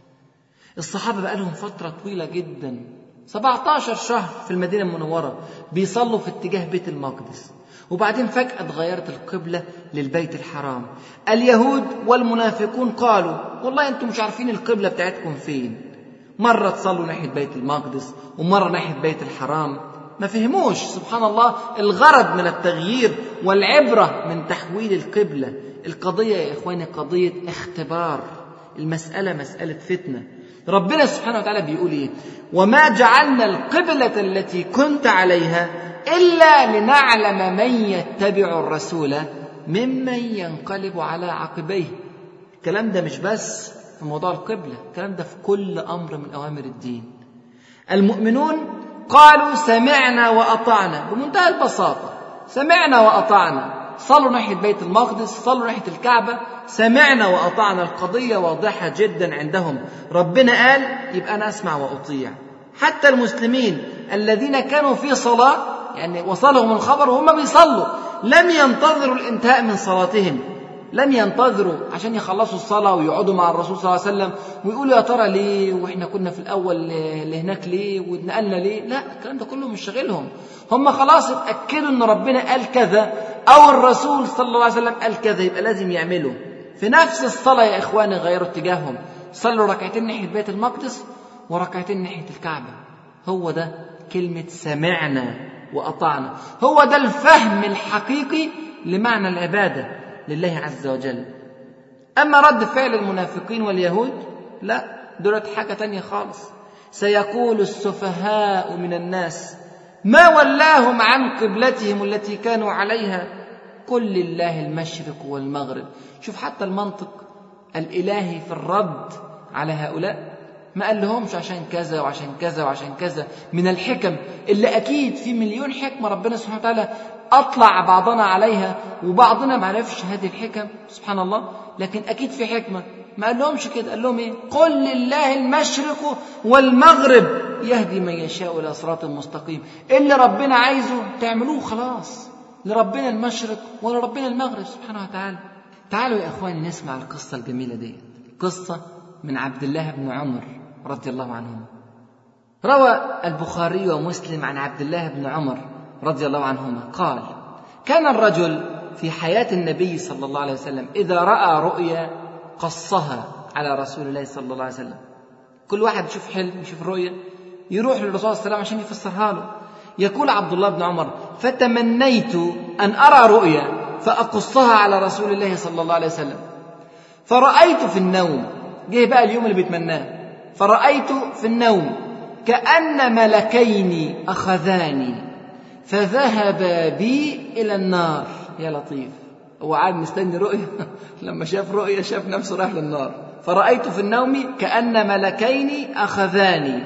الصحابة بقى لهم فترة طويلة جدا 17 شهر في المدينة المنورة بيصلوا في اتجاه بيت المقدس وبعدين فجأة اتغيرت القبلة للبيت الحرام اليهود والمنافقون قالوا والله انتم مش عارفين القبلة بتاعتكم فين مرة تصلوا ناحية بيت المقدس ومرة ناحية بيت الحرام ما فهموش سبحان الله الغرض من التغيير والعبرة من تحويل القبلة القضية يا إخواني قضية اختبار المسألة مسألة فتنة ربنا سبحانه وتعالى بيقول إيه وما جعلنا القبلة التي كنت عليها إلا لنعلم من يتبع الرسول ممن ينقلب على عقبيه الكلام ده مش بس في موضوع القبلة الكلام ده في كل أمر من أوامر الدين المؤمنون قالوا سمعنا وأطعنا بمنتهى البساطة سمعنا وأطعنا صلوا ناحية بيت المقدس صلوا ناحية الكعبة سمعنا وأطعنا القضية واضحة جدا عندهم ربنا قال يبقى أنا أسمع وأطيع حتى المسلمين الذين كانوا في صلاة يعني وصلهم الخبر وهم بيصلوا لم ينتظروا الانتهاء من صلاتهم لم ينتظروا عشان يخلصوا الصلاة ويقعدوا مع الرسول صلى الله عليه وسلم ويقولوا يا ترى ليه واحنا كنا في الأول لهناك ليه واتنقلنا ليه لا الكلام ده كله مش شاغلهم هم خلاص اتأكدوا ان ربنا قال كذا أو الرسول صلى الله عليه وسلم قال كذا يبقى لازم يعمله في نفس الصلاة يا إخواني غيروا اتجاههم صلوا ركعتين ناحية بيت المقدس وركعتين ناحية الكعبة هو ده كلمة سمعنا وأطعنا هو ده الفهم الحقيقي لمعنى العبادة لله عز وجل أما رد فعل المنافقين واليهود لا دولت حاجة تانية خالص سيقول السفهاء من الناس ما ولاهم عن قبلتهم التي كانوا عليها قل لله المشرق والمغرب شوف حتى المنطق الإلهي في الرد على هؤلاء ما قال لهمش عشان كذا وعشان كذا وعشان كذا من الحكم اللي أكيد في مليون حكمة ربنا سبحانه وتعالى أطلع بعضنا عليها وبعضنا ما عرفش هذه الحكم سبحان الله لكن أكيد في حكمة ما قال لهمش كده قال لهم إيه قل لله المشرق والمغرب يهدي من يشاء إلى صراط مستقيم اللي ربنا عايزه تعملوه خلاص لربنا المشرق ولربنا المغرب سبحانه وتعالى تعالوا يا إخواني نسمع القصة الجميلة دي قصة من عبد الله بن عمر رضي الله عنهما روى البخاري ومسلم عن عبد الله بن عمر رضي الله عنهما قال كان الرجل في حياة النبي صلى الله عليه وسلم إذا رأى رؤيا قصها على رسول الله صلى الله عليه وسلم كل واحد يشوف حلم يشوف رؤيا يروح للرسول صلى الله عليه وسلم عشان يفسرها له يقول عبد الله بن عمر فتمنيت أن أرى رؤيا فأقصها على رسول الله صلى الله عليه وسلم فرأيت في النوم جه بقى اليوم اللي بيتمناه فرأيت في النوم كأن ملكين أخذاني فذهبا بي إلى النار يا لطيف هو قاعد مستني رؤية لما شاف رؤية شاف نفسه رايح للنار فرأيت في النوم كأن ملكين أخذاني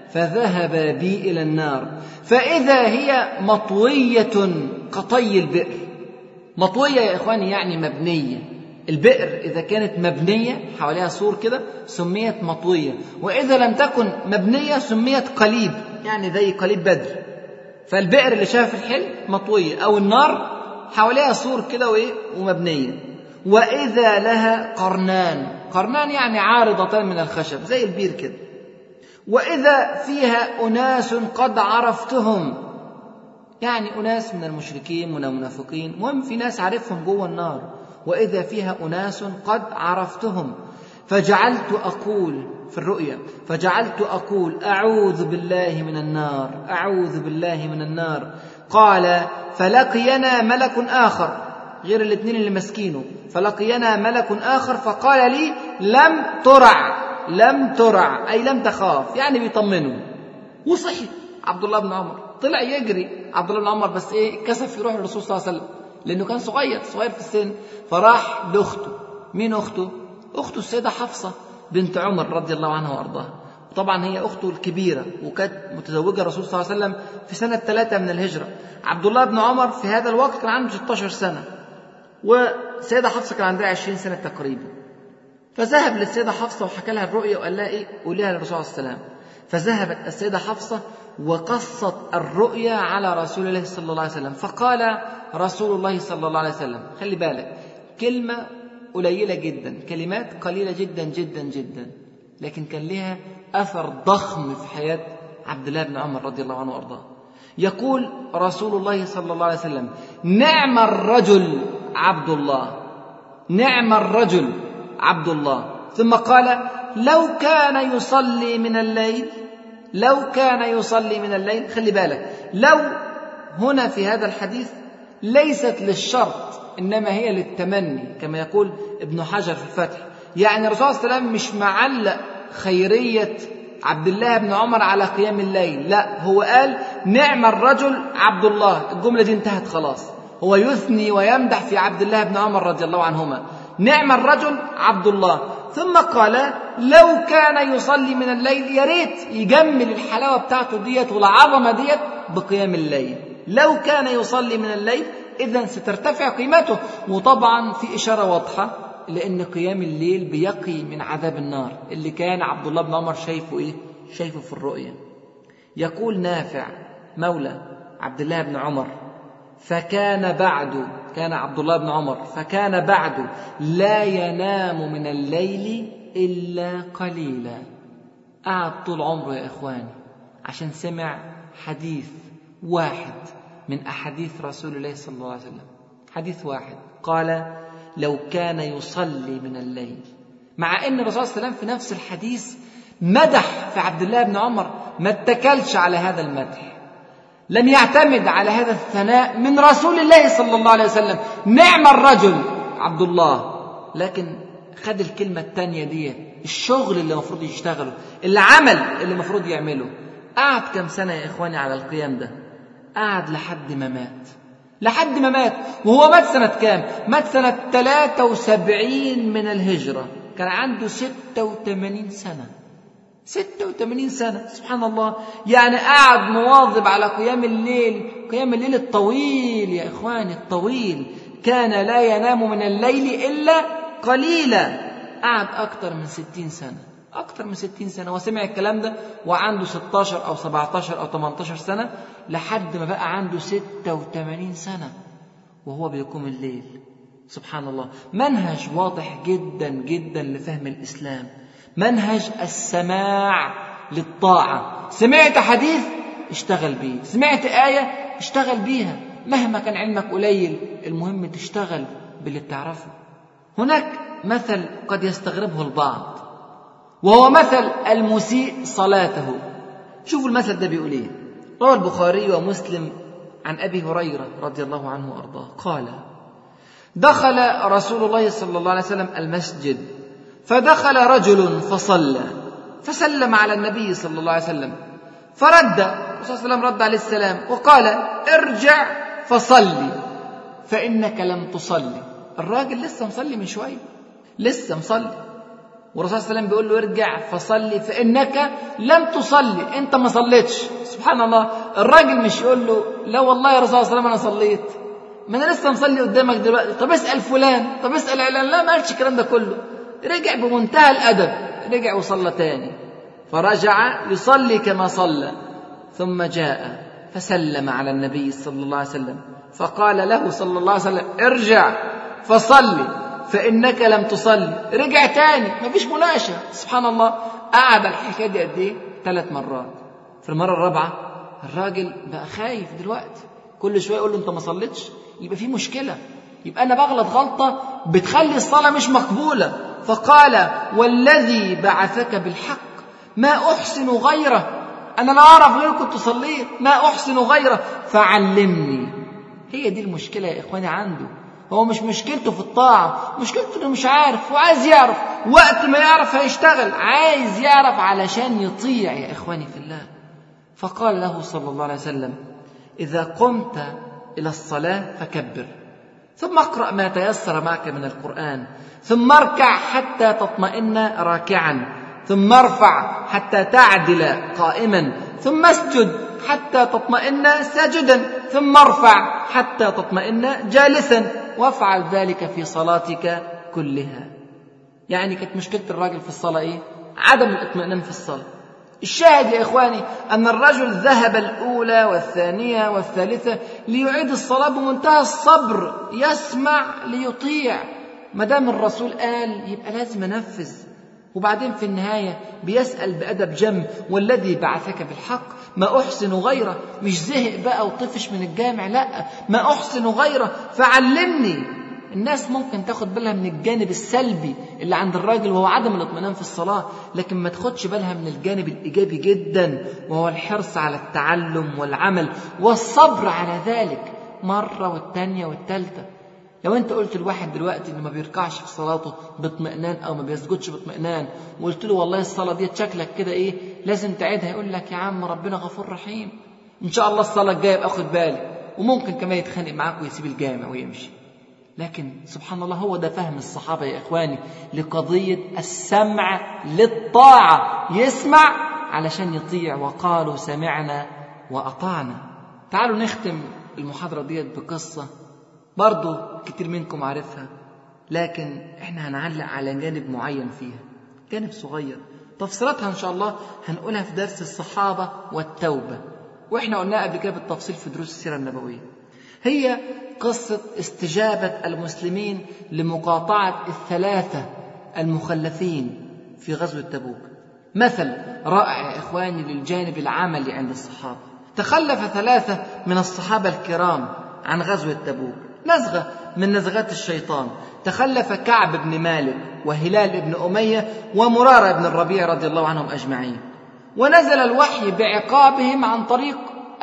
فذهبا بي إلى النار فإذا هي مطوية كطي البئر مطوية يا إخواني يعني مبنية البئر إذا كانت مبنية حواليها سور كده سميت مطوية وإذا لم تكن مبنية سميت قليب يعني زي قليب بدر فالبئر اللي شاف الحلم مطوية أو النار حواليها سور كده وإيه ومبنية وإذا لها قرنان قرنان يعني عارضتان من الخشب زي البير كده وإذا فيها أناس قد عرفتهم يعني أناس من المشركين من المنافقين المهم في ناس عارفهم جوه النار وإذا فيها أناس قد عرفتهم فجعلت أقول في الرؤيا فجعلت أقول أعوذ بالله من النار أعوذ بالله من النار قال فلقينا ملك آخر غير الاثنين اللي ماسكينه فلقينا ملك آخر فقال لي لم ترع لم ترع أي لم تخاف يعني بيطمنه وصحي عبد الله بن عمر طلع يجري عبد الله بن عمر بس ايه كسف يروح للرسول صلى الله عليه وسلم لانه كان صغير صغير في السن فراح لاخته مين اخته اخته السيده حفصه بنت عمر رضي الله عنها وارضاها وطبعا هي اخته الكبيره وكانت متزوجه الرسول صلى الله عليه وسلم في سنه ثلاثه من الهجره عبد الله بن عمر في هذا الوقت كان عنده 16 سنه والسيده حفصه كان عندها 20 سنه تقريبا فذهب للسيده حفصه وحكى لها الرؤيا وقال لها ايه قوليها للرسول صلى الله عليه وسلم فذهبت السيده حفصه وقصت الرؤيا على رسول الله صلى الله عليه وسلم فقال رسول الله صلى الله عليه وسلم خلي بالك كلمة قليلة جدا كلمات قليلة جدا جدا جدا لكن كان لها أثر ضخم في حياة عبد الله بن عمر رضي الله عنه وأرضاه يقول رسول الله صلى الله عليه وسلم نعم الرجل عبد الله نعم الرجل عبد الله ثم قال لو كان يصلي من الليل لو كان يصلي من الليل خلي بالك لو هنا في هذا الحديث ليست للشرط انما هي للتمني كما يقول ابن حجر في الفتح يعني الرسول صلى الله عليه وسلم مش معلق خيريه عبد الله بن عمر على قيام الليل لا هو قال نعم الرجل عبد الله الجمله دي انتهت خلاص هو يثني ويمدح في عبد الله بن عمر رضي الله عنهما نعم الرجل عبد الله ثم قال لو كان يصلي من الليل يا ريت يجمل الحلاوه بتاعته ديت والعظمه ديت بقيام الليل لو كان يصلي من الليل اذا سترتفع قيمته وطبعا في اشاره واضحه لان قيام الليل بيقي من عذاب النار اللي كان عبد الله بن عمر شايفه ايه شايفه في الرؤيا يقول نافع مولى عبد الله بن عمر فكان بعد كان عبد الله بن عمر فكان بعد لا ينام من الليل الا قليلا قعد طول عمره يا اخواني عشان سمع حديث واحد من احاديث رسول الله صلى الله عليه وسلم حديث واحد قال لو كان يصلي من الليل مع ان الرسول صلى الله عليه وسلم في نفس الحديث مدح في عبد الله بن عمر ما اتكلش على هذا المدح لم يعتمد على هذا الثناء من رسول الله صلى الله عليه وسلم نعم الرجل عبد الله لكن خد الكلمة التانية دي الشغل اللي المفروض يشتغله العمل اللي المفروض يعمله قعد كم سنة يا إخواني على القيام ده قعد لحد ما مات لحد ما مات وهو مات سنة كام مات سنة 73 من الهجرة كان عنده 86 سنة 86 سنة سبحان الله يعني قاعد مواظب على قيام الليل قيام الليل الطويل يا إخواني الطويل كان لا ينام من الليل إلا قليلا قعد أكثر من 60 سنة أكثر من 60 سنة وسمع الكلام ده وعنده 16 أو 17 أو 18 سنة لحد ما بقى عنده 86 سنة وهو بيقوم الليل سبحان الله منهج واضح جدا جدا لفهم الإسلام منهج السماع للطاعة سمعت حديث اشتغل بيه سمعت آية اشتغل بيها مهما كان علمك قليل المهم تشتغل باللي بتعرفه هناك مثل قد يستغربه البعض وهو مثل المسيء صلاته شوفوا المثل ده بيقول ايه روى البخاري ومسلم عن ابي هريره رضي الله عنه وارضاه قال دخل رسول الله صلى الله عليه وسلم المسجد فدخل رجل فصلى فسلم على النبي صلى الله عليه وسلم فرد الرسول صلى الله عليه وسلم رد عليه السلام وقال ارجع فصلي فانك لم تصلي الراجل لسه مصلي من شويه لسه مصلي والرسول صلى الله عليه وسلم بيقول له ارجع فصلي فانك لم تصلي انت ما صليتش سبحان الله الراجل مش يقول له لا والله يا رسول الله صلى الله عليه وسلم انا صليت ما انا لسه مصلي قدامك دلوقتي طب اسال فلان طب اسال علان لا ما قالش الكلام ده كله رجع بمنتهى الادب رجع وصلى تاني فرجع يصلي كما صلى ثم جاء فسلم على النبي صلى الله عليه وسلم فقال له صلى الله عليه وسلم ارجع فصلي فإنك لم تصلي رجع تاني مفيش مناقشة سبحان الله قعد الحكاية دي قد إيه؟ ثلاث مرات في المرة الرابعة الراجل بقى خايف دلوقتي كل شوية يقول له أنت ما صليتش يبقى في مشكلة يبقى أنا بغلط غلطة بتخلي الصلاة مش مقبولة فقال والذي بعثك بالحق ما أحسن غيره أنا لا أعرف غير كنت صليت ما أحسن غيره فعلمني هي دي المشكلة يا إخواني عنده هو مش مشكلته في الطاعة مشكلته انه مش عارف وعايز يعرف وقت ما يعرف هيشتغل عايز يعرف علشان يطيع يا إخواني في الله فقال له صلى الله عليه وسلم إذا قمت إلى الصلاة فكبر ثم اقرأ ما تيسر معك من القرآن ثم اركع حتى تطمئن راكعا ثم ارفع حتى تعدل قائما ثم اسجد حتى تطمئن ساجدا ثم ارفع حتى تطمئن جالسا وافعل ذلك في صلاتك كلها يعني كانت مشكلة الراجل في الصلاة ايه عدم الاطمئنان في الصلاة الشاهد يا إخواني أن الرجل ذهب الأولى والثانية والثالثة ليعيد الصلاة بمنتهى الصبر يسمع ليطيع ما دام الرسول قال يبقى لازم أنفذ وبعدين في النهاية بيسأل بأدب جم والذي بعثك بالحق ما أحسن غيره مش زهق بقى وطفش من الجامع لا ما أحسن غيره فعلمني الناس ممكن تاخد بالها من الجانب السلبي اللي عند الراجل وهو عدم الاطمئنان في الصلاة لكن ما تاخدش بالها من الجانب الإيجابي جدا وهو الحرص على التعلم والعمل والصبر على ذلك مرة والتانية والتالتة لو انت قلت لواحد دلوقتي انه ما بيركعش في صلاته باطمئنان او ما بيسجدش باطمئنان وقلت له والله الصلاه دي شكلك كده ايه لازم تعيدها يقول لك يا عم ربنا غفور رحيم ان شاء الله الصلاه الجايه ابقى اخد بالي وممكن كمان يتخانق معاك ويسيب الجامع ويمشي لكن سبحان الله هو ده فهم الصحابه يا اخواني لقضيه السمع للطاعه يسمع علشان يطيع وقالوا سمعنا واطعنا تعالوا نختم المحاضره ديت بقصه برضو كتير منكم عارفها لكن احنا هنعلق على جانب معين فيها جانب صغير تفسيراتها ان شاء الله هنقولها في درس الصحابة والتوبة واحنا قلناها قبل كده بالتفصيل في دروس السيرة النبوية هي قصة استجابة المسلمين لمقاطعة الثلاثة المخلفين في غزوة تبوك مثل رائع يا إخواني للجانب العملي عند الصحابة تخلف ثلاثة من الصحابة الكرام عن غزوة تبوك نزغة من نزغات الشيطان تخلف كعب بن مالك وهلال بن أمية ومرارة بن الربيع رضي الله عنهم أجمعين ونزل الوحي بعقابهم عن طريق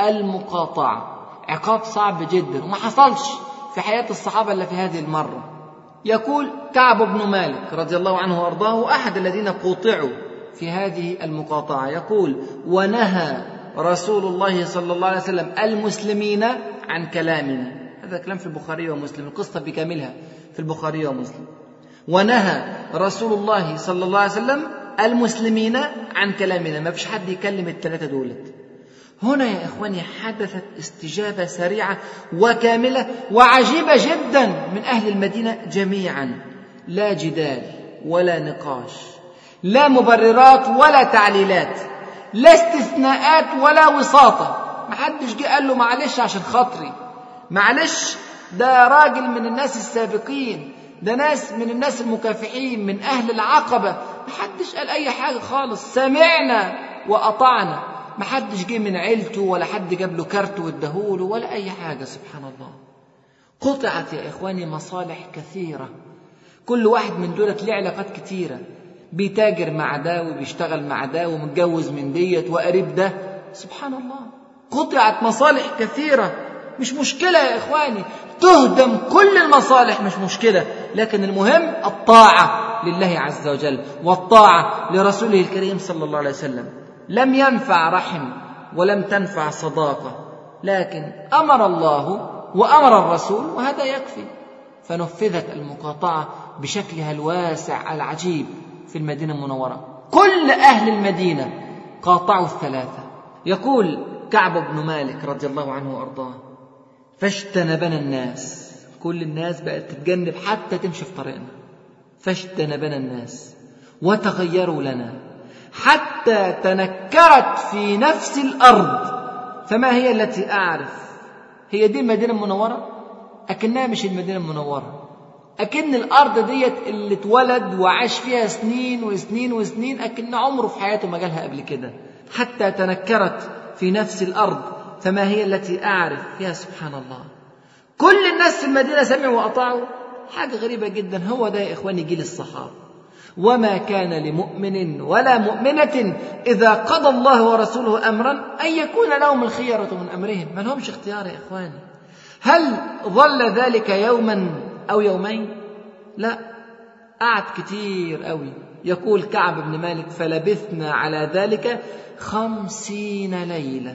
المقاطعة عقاب صعب جدا وما حصلش في حياة الصحابة إلا في هذه المرة يقول كعب بن مالك رضي الله عنه وارضاه احد الذين قوطعوا في هذه المقاطعه يقول ونهى رسول الله صلى الله عليه وسلم المسلمين عن كلامنا هذا كلام في البخاري ومسلم القصه بكاملها في البخاري ومسلم ونهى رسول الله صلى الله عليه وسلم المسلمين عن كلامنا ما فيش حد يكلم الثلاثه دولت هنا يا اخواني حدثت استجابه سريعه وكامله وعجيبه جدا من اهل المدينه جميعا لا جدال ولا نقاش لا مبررات ولا تعليلات لا استثناءات ولا وساطه ما حدش جه قال له معلش عشان خاطري معلش ده راجل من الناس السابقين ده ناس من الناس المكافحين من اهل العقبه ما حدش قال اي حاجه خالص سمعنا واطعنا ما حدش جه من عيلته ولا حد جاب له كارت واداهوله ولا اي حاجه سبحان الله قطعت يا اخواني مصالح كثيره كل واحد من دولت ليه علاقات كتيره بيتاجر مع ده وبيشتغل مع ده ومتجوز من ديت وقريب ده سبحان الله قطعت مصالح كثيره مش مشكله يا اخواني تهدم كل المصالح مش مشكله لكن المهم الطاعه لله عز وجل والطاعه لرسوله الكريم صلى الله عليه وسلم لم ينفع رحم ولم تنفع صداقه لكن امر الله وامر الرسول وهذا يكفي فنفذت المقاطعه بشكلها الواسع العجيب في المدينه المنوره كل اهل المدينه قاطعوا الثلاثه يقول كعب بن مالك رضي الله عنه وارضاه فاجتنبنا الناس كل الناس بقت تتجنب حتى تمشي في طريقنا فاجتنبنا الناس وتغيروا لنا حتى تنكرت في نفس الارض فما هي التي اعرف هي دي المدينه المنوره اكنها مش المدينه المنوره اكن الارض ديت اللي اتولد وعاش فيها سنين وسنين وسنين اكن عمره في حياته ما جالها قبل كده حتى تنكرت في نفس الارض فما هي التي اعرف يا سبحان الله كل الناس في المدينه سمعوا واطاعوا حاجه غريبه جدا هو ده يا اخواني جيل الصحابه وما كان لمؤمن ولا مؤمنة إذا قضى الله ورسوله أمرا أن يكون لهم الخيرة من أمرهم ما لهمش اختيار يا إخواني هل ظل ذلك يوما أو يومين لا قعد كتير قوي يقول كعب بن مالك فلبثنا على ذلك خمسين ليلة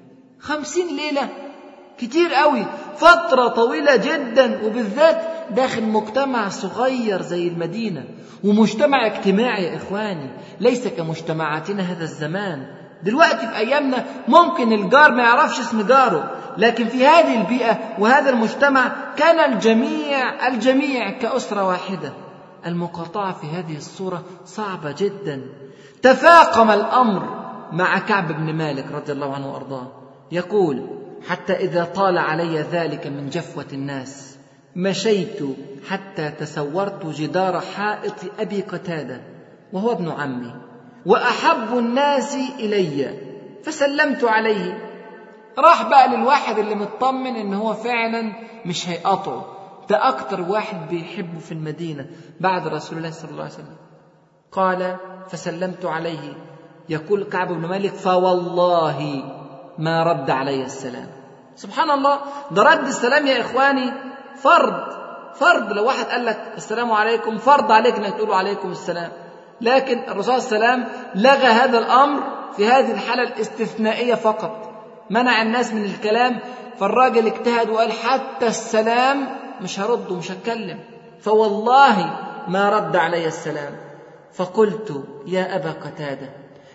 خمسين ليلة كتير قوي فترة طويلة جدا وبالذات داخل مجتمع صغير زي المدينة ومجتمع اجتماعي يا إخواني ليس كمجتمعاتنا هذا الزمان دلوقتي في أيامنا ممكن الجار ما يعرفش اسم جاره لكن في هذه البيئة وهذا المجتمع كان الجميع الجميع كأسرة واحدة المقاطعة في هذه الصورة صعبة جدا تفاقم الأمر مع كعب بن مالك رضي الله عنه وأرضاه يقول حتى إذا طال علي ذلك من جفوة الناس مشيت حتى تسورت جدار حائط أبي قتادة وهو ابن عمي وأحب الناس إلي فسلمت عليه راح بقى للواحد اللي مطمن ان هو فعلا مش هيقطعه ده اكتر واحد بيحبه في المدينة بعد رسول الله صلى الله عليه وسلم قال فسلمت عليه يقول كعب بن مالك فوالله ما رد علي السلام سبحان الله ده رد السلام يا إخواني فرض فرض لو واحد قال لك السلام عليكم فرض عليك انك تقول عليكم السلام لكن الرسول صلى الله عليه وسلم لغى هذا الامر في هذه الحاله الاستثنائيه فقط منع الناس من الكلام فالراجل اجتهد وقال حتى السلام مش هرد ومش هتكلم فوالله ما رد علي السلام فقلت يا ابا قتاده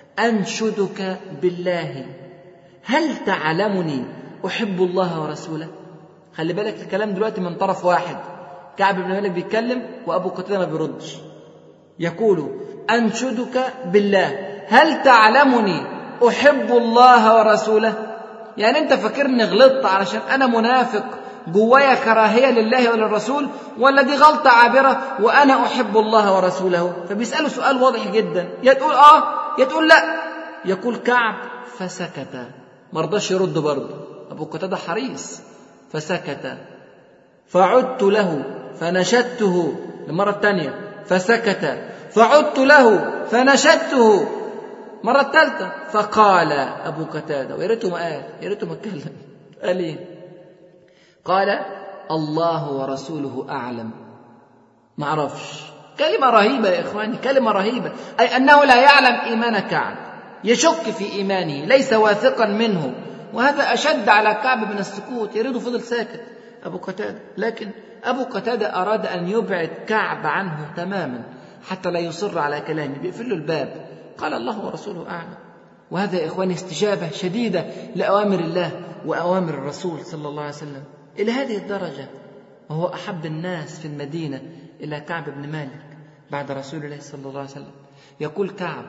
انشدك بالله هل تعلمني احب الله ورسوله خلي بالك الكلام دلوقتي من طرف واحد كعب بن مالك بيتكلم وابو قتاده ما بيردش يقول انشدك بالله هل تعلمني احب الله ورسوله يعني انت فاكرني غلطت علشان انا منافق جوايا كراهيه لله وللرسول ولا دي غلطه عابره وانا احب الله ورسوله فبيساله سؤال واضح جدا يا تقول اه يا تقول لا يقول كعب فسكت ما رضاش يرد برضه ابو قتاده حريص فسكت فعدت له فنشدته المرة الثانية فسكت فعدت له فنشدته مرة الثالثة فقال أبو قتادة ويا ريته ما قال يا ريته ما اتكلم قال إيه؟ قال الله ورسوله أعلم ما أعرفش كلمة رهيبة يا إخواني كلمة رهيبة أي أنه لا يعلم إيمان كعب يشك في إيمانه ليس واثقا منه وهذا أشد على كعب من السكوت يريد فضل ساكت أبو قتادة لكن أبو قتادة أراد أن يبعد كعب عنه تماما حتى لا يصر على كلامه بيقفل له الباب قال الله ورسوله أعلم وهذا يا إخواني استجابة شديدة لأوامر الله وأوامر الرسول صلى الله عليه وسلم إلى هذه الدرجة وهو أحب الناس في المدينة إلى كعب بن مالك بعد رسول الله صلى الله عليه وسلم يقول كعب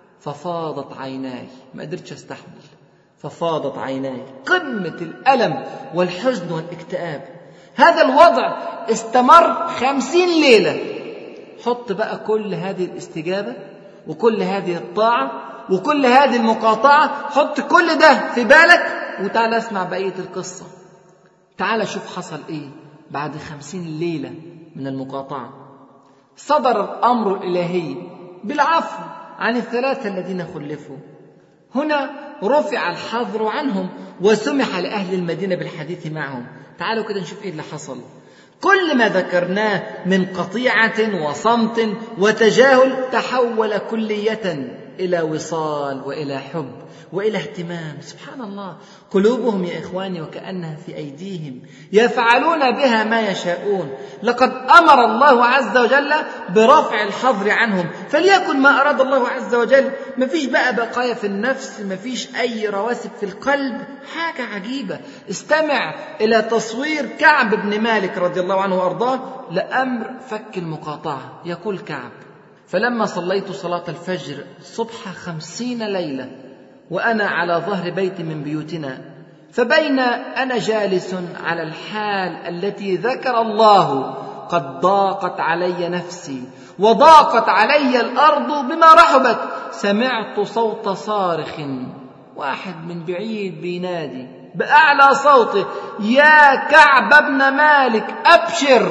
ففاضت عيناي ما قدرتش استحمل ففاضت عيناي قمة الألم والحزن والاكتئاب هذا الوضع استمر خمسين ليلة حط بقى كل هذه الاستجابة وكل هذه الطاعة وكل هذه المقاطعة حط كل ده في بالك وتعال اسمع بقية القصة تعال شوف حصل ايه بعد خمسين ليلة من المقاطعة صدر الأمر الإلهي بالعفو عن الثلاثة الذين خلفوا هنا رفع الحظر عنهم وسمح لأهل المدينة بالحديث معهم تعالوا كده نشوف ايه اللي حصل كل ما ذكرناه من قطيعة وصمت وتجاهل تحول كلية إلى وصال وإلى حب والى اهتمام سبحان الله قلوبهم يا اخواني وكانها في ايديهم يفعلون بها ما يشاءون لقد امر الله عز وجل برفع الحظر عنهم فليكن ما اراد الله عز وجل ما فيش بقى بقايا في النفس ما فيش اي رواسب في القلب حاجه عجيبه استمع الى تصوير كعب بن مالك رضي الله عنه وارضاه لامر فك المقاطعه يقول كعب فلما صليت صلاة الفجر صبح خمسين ليلة وأنا على ظهر بيت من بيوتنا فبين أنا جالس على الحال التي ذكر الله قد ضاقت علي نفسي وضاقت علي الأرض بما رحبت سمعت صوت صارخ واحد من بعيد بينادي بأعلى صوته يا كعب بن مالك أبشر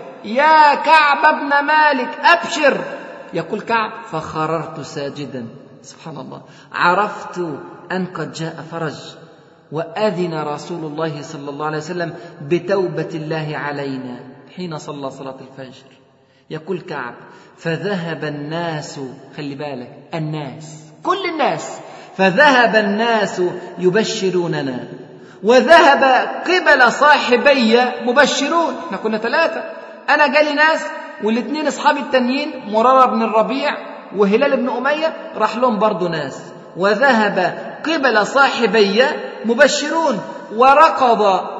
يا كعب بن مالك أبشر يقول كعب فخررت ساجدا سبحان الله عرفت ان قد جاء فرج واذن رسول الله صلى الله عليه وسلم بتوبه الله علينا حين صلى صلاه الفجر يقول كعب فذهب الناس خلي بالك الناس كل الناس فذهب الناس يبشروننا وذهب قبل صاحبي مبشرون احنا كنا ثلاثه انا جالي ناس والاثنين اصحابي التانيين مرارة بن الربيع وهلال بن أمية راح لهم برضو ناس وذهب قبل صاحبي مبشرون وركض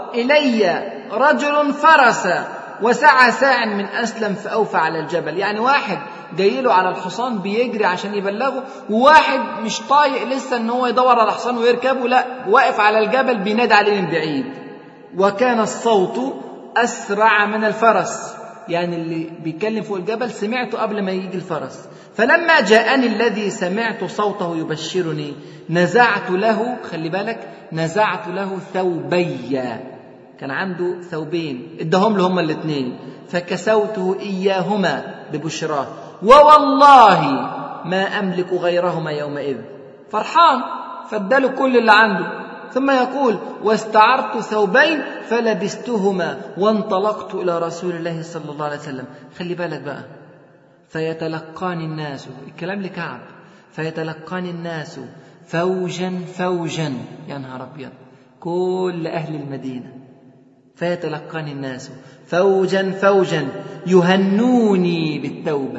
إلي رجل فرس وسعى ساع من أسلم فأوفى على الجبل يعني واحد جاي له على الحصان بيجري عشان يبلغه وواحد مش طايق لسه ان هو يدور على حصان ويركبه لا واقف على الجبل بينادي عليه من بعيد وكان الصوت أسرع من الفرس يعني اللي بيتكلم فوق الجبل سمعته قبل ما يجي الفرس فلما جاءني الذي سمعت صوته يبشرني نزعت له خلي بالك نزعت له ثوبي كان عنده ثوبين ادهم له هما الاثنين فكسوته اياهما ببشراه ووالله ما املك غيرهما يومئذ فرحان فاداله كل اللي عنده ثم يقول واستعرت ثوبين فلبستهما وانطلقت الى رسول الله صلى الله عليه وسلم خلي بالك بقى فيتلقاني الناس الكلام لكعب فيتلقاني الناس فوجا فوجا يا نهار ابيض كل اهل المدينه فيتلقاني الناس فوجا فوجا يهنوني بالتوبه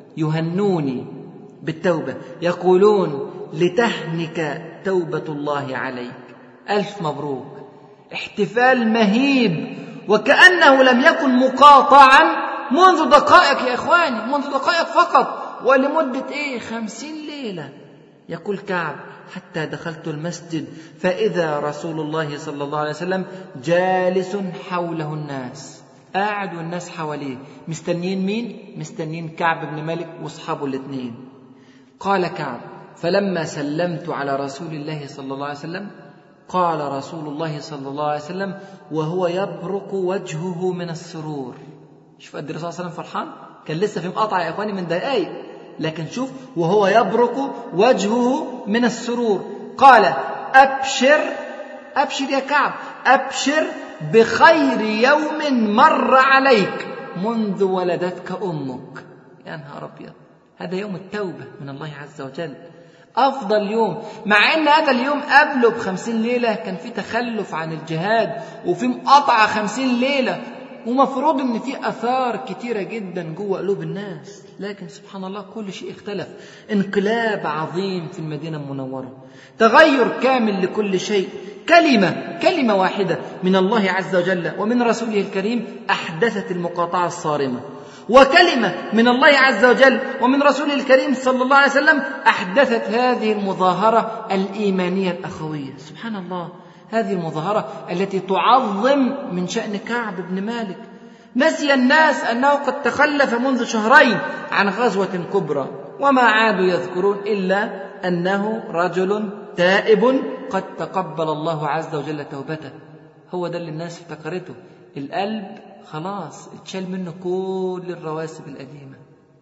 يهنوني بالتوبه يقولون لتهنك توبه الله عليك الف مبروك احتفال مهيب وكانه لم يكن مقاطعا منذ دقائق يا إخواني منذ دقائق فقط ولمدة إيه خمسين ليلة يقول كعب حتى دخلت المسجد فإذا رسول الله صلى الله عليه وسلم جالس حوله الناس قاعد والناس حواليه مستنيين مين؟ مستنيين كعب بن مالك واصحابه الاثنين قال كعب فلما سلمت على رسول الله صلى الله عليه وسلم قال رسول الله صلى الله عليه وسلم وهو يبرق وجهه من السرور شوف قد الرسول صلى الله عليه وسلم فرحان كان لسه في مقاطعة يا إخواني من دقايق لكن شوف وهو يبرق وجهه من السرور قال أبشر أبشر يا كعب أبشر بخير يوم مر عليك منذ ولدتك أمك يا نهار أبيض هذا يوم التوبة من الله عز وجل أفضل يوم مع أن هذا اليوم قبله بخمسين ليلة كان في تخلف عن الجهاد وفي مقاطعة خمسين ليلة ومفروض ان في اثار كتيره جدا جوه قلوب الناس لكن سبحان الله كل شيء اختلف انقلاب عظيم في المدينه المنوره تغير كامل لكل شيء كلمه كلمه واحده من الله عز وجل ومن رسوله الكريم احدثت المقاطعه الصارمه وكلمه من الله عز وجل ومن رسوله الكريم صلى الله عليه وسلم احدثت هذه المظاهره الايمانيه الاخويه سبحان الله هذه المظاهرة التي تعظم من شأن كعب بن مالك نسي الناس أنه قد تخلف منذ شهرين عن غزوة كبرى وما عادوا يذكرون إلا أنه رجل تائب قد تقبل الله عز وجل توبته هو ده اللي الناس افتكرته القلب خلاص اتشال منه كل الرواسب القديمة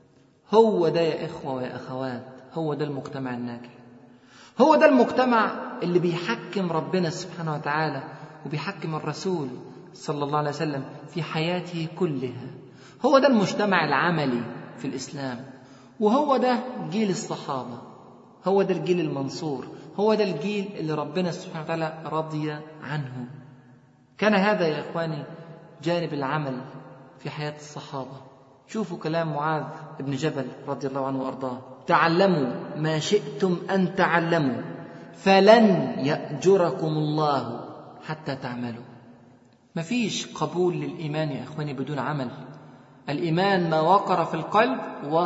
هو ده يا إخوة ويا أخوات هو ده المجتمع الناجح هو ده المجتمع اللي بيحكم ربنا سبحانه وتعالى وبيحكم الرسول صلى الله عليه وسلم في حياته كلها هو ده المجتمع العملي في الإسلام وهو ده جيل الصحابة هو ده الجيل المنصور هو ده الجيل اللي ربنا سبحانه وتعالى رضي عنه كان هذا يا إخواني جانب العمل في حياة الصحابة شوفوا كلام معاذ بن جبل رضي الله عنه وأرضاه تعلموا ما شئتم أن تعلموا فلن يأجركم الله حتى تعملوا مفيش قبول للإيمان يا إخواني بدون عمل الإيمان ما وقر في القلب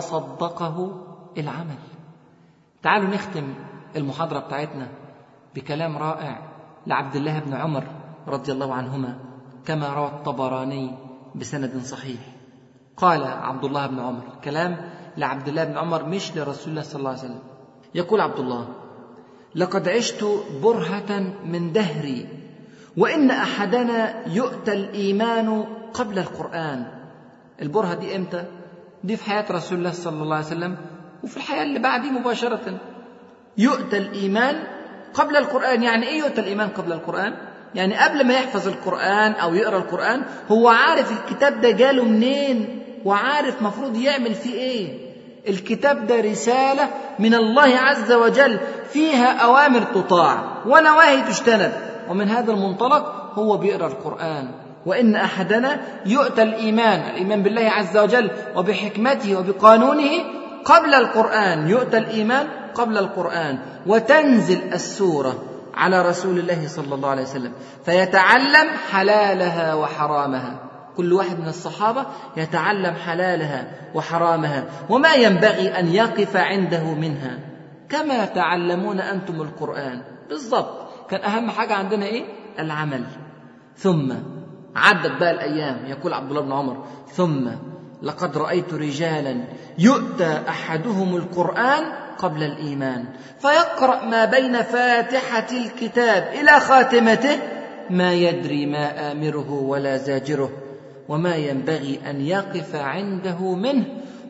وصدقه العمل تعالوا نختم المحاضرة بتاعتنا بكلام رائع لعبد الله بن عمر رضي الله عنهما كما روى الطبراني بسند صحيح قال عبد الله بن عمر كلام لعبد الله بن عمر مش لرسول الله صلى الله عليه وسلم يقول عبد الله لقد عشت برهة من دهري وإن أحدنا يؤتى الإيمان قبل القرآن البرهة دي إمتى؟ دي في حياة رسول الله صلى الله عليه وسلم وفي الحياة اللي بعديه مباشرة يؤتى الإيمان قبل القرآن يعني إيه يؤتى الإيمان قبل القرآن؟ يعني قبل ما يحفظ القرآن أو يقرأ القرآن هو عارف الكتاب ده جاله منين وعارف مفروض يعمل فيه إيه الكتاب ده رسالة من الله عز وجل فيها أوامر تطاع ونواهي تجتنب ومن هذا المنطلق هو بيقرأ القرآن وإن أحدنا يؤتى الإيمان الإيمان بالله عز وجل وبحكمته وبقانونه قبل القرآن يؤتى الإيمان قبل القرآن وتنزل السورة على رسول الله صلى الله عليه وسلم فيتعلم حلالها وحرامها كل واحد من الصحابة يتعلم حلالها وحرامها وما ينبغي أن يقف عنده منها كما تعلمون أنتم القرآن بالضبط كان أهم حاجة عندنا إيه؟ العمل ثم عدت بقى الأيام يقول عبد الله بن عمر ثم لقد رأيت رجالا يؤتى أحدهم القرآن قبل الإيمان فيقرأ ما بين فاتحة الكتاب إلى خاتمته ما يدري ما آمره ولا زاجره وما ينبغي أن يقف عنده منه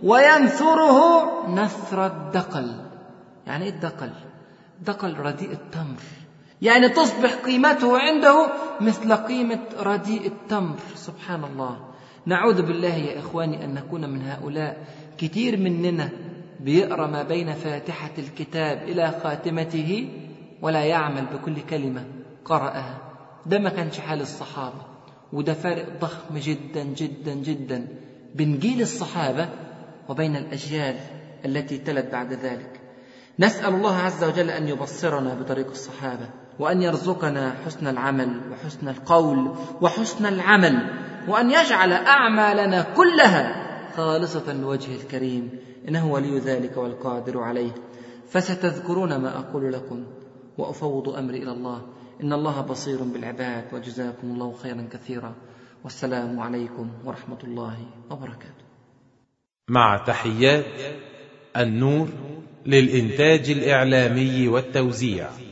وينثره نثر الدقل يعني إيه الدقل؟ دقل رديء التمر يعني تصبح قيمته عنده مثل قيمة رديء التمر سبحان الله نعوذ بالله يا إخواني أن نكون من هؤلاء كتير مننا بيقرأ ما بين فاتحة الكتاب إلى خاتمته ولا يعمل بكل كلمة قرأها ده ما كانش حال الصحابة وده فارق ضخم جدا جدا جدا بين جيل الصحابة وبين الأجيال التي تلت بعد ذلك نسأل الله عز وجل أن يبصرنا بطريق الصحابة وأن يرزقنا حسن العمل وحسن القول وحسن العمل وأن يجعل أعمالنا كلها خالصة لوجهه الكريم إنه ولي ذلك والقادر عليه فستذكرون ما أقول لكم وأفوض أمري إلى الله إن الله بصير بالعباد وجزاكم الله خيرا كثيرا والسلام عليكم ورحمة الله وبركاته مع تحيات النور للإنتاج الإعلامي والتوزيع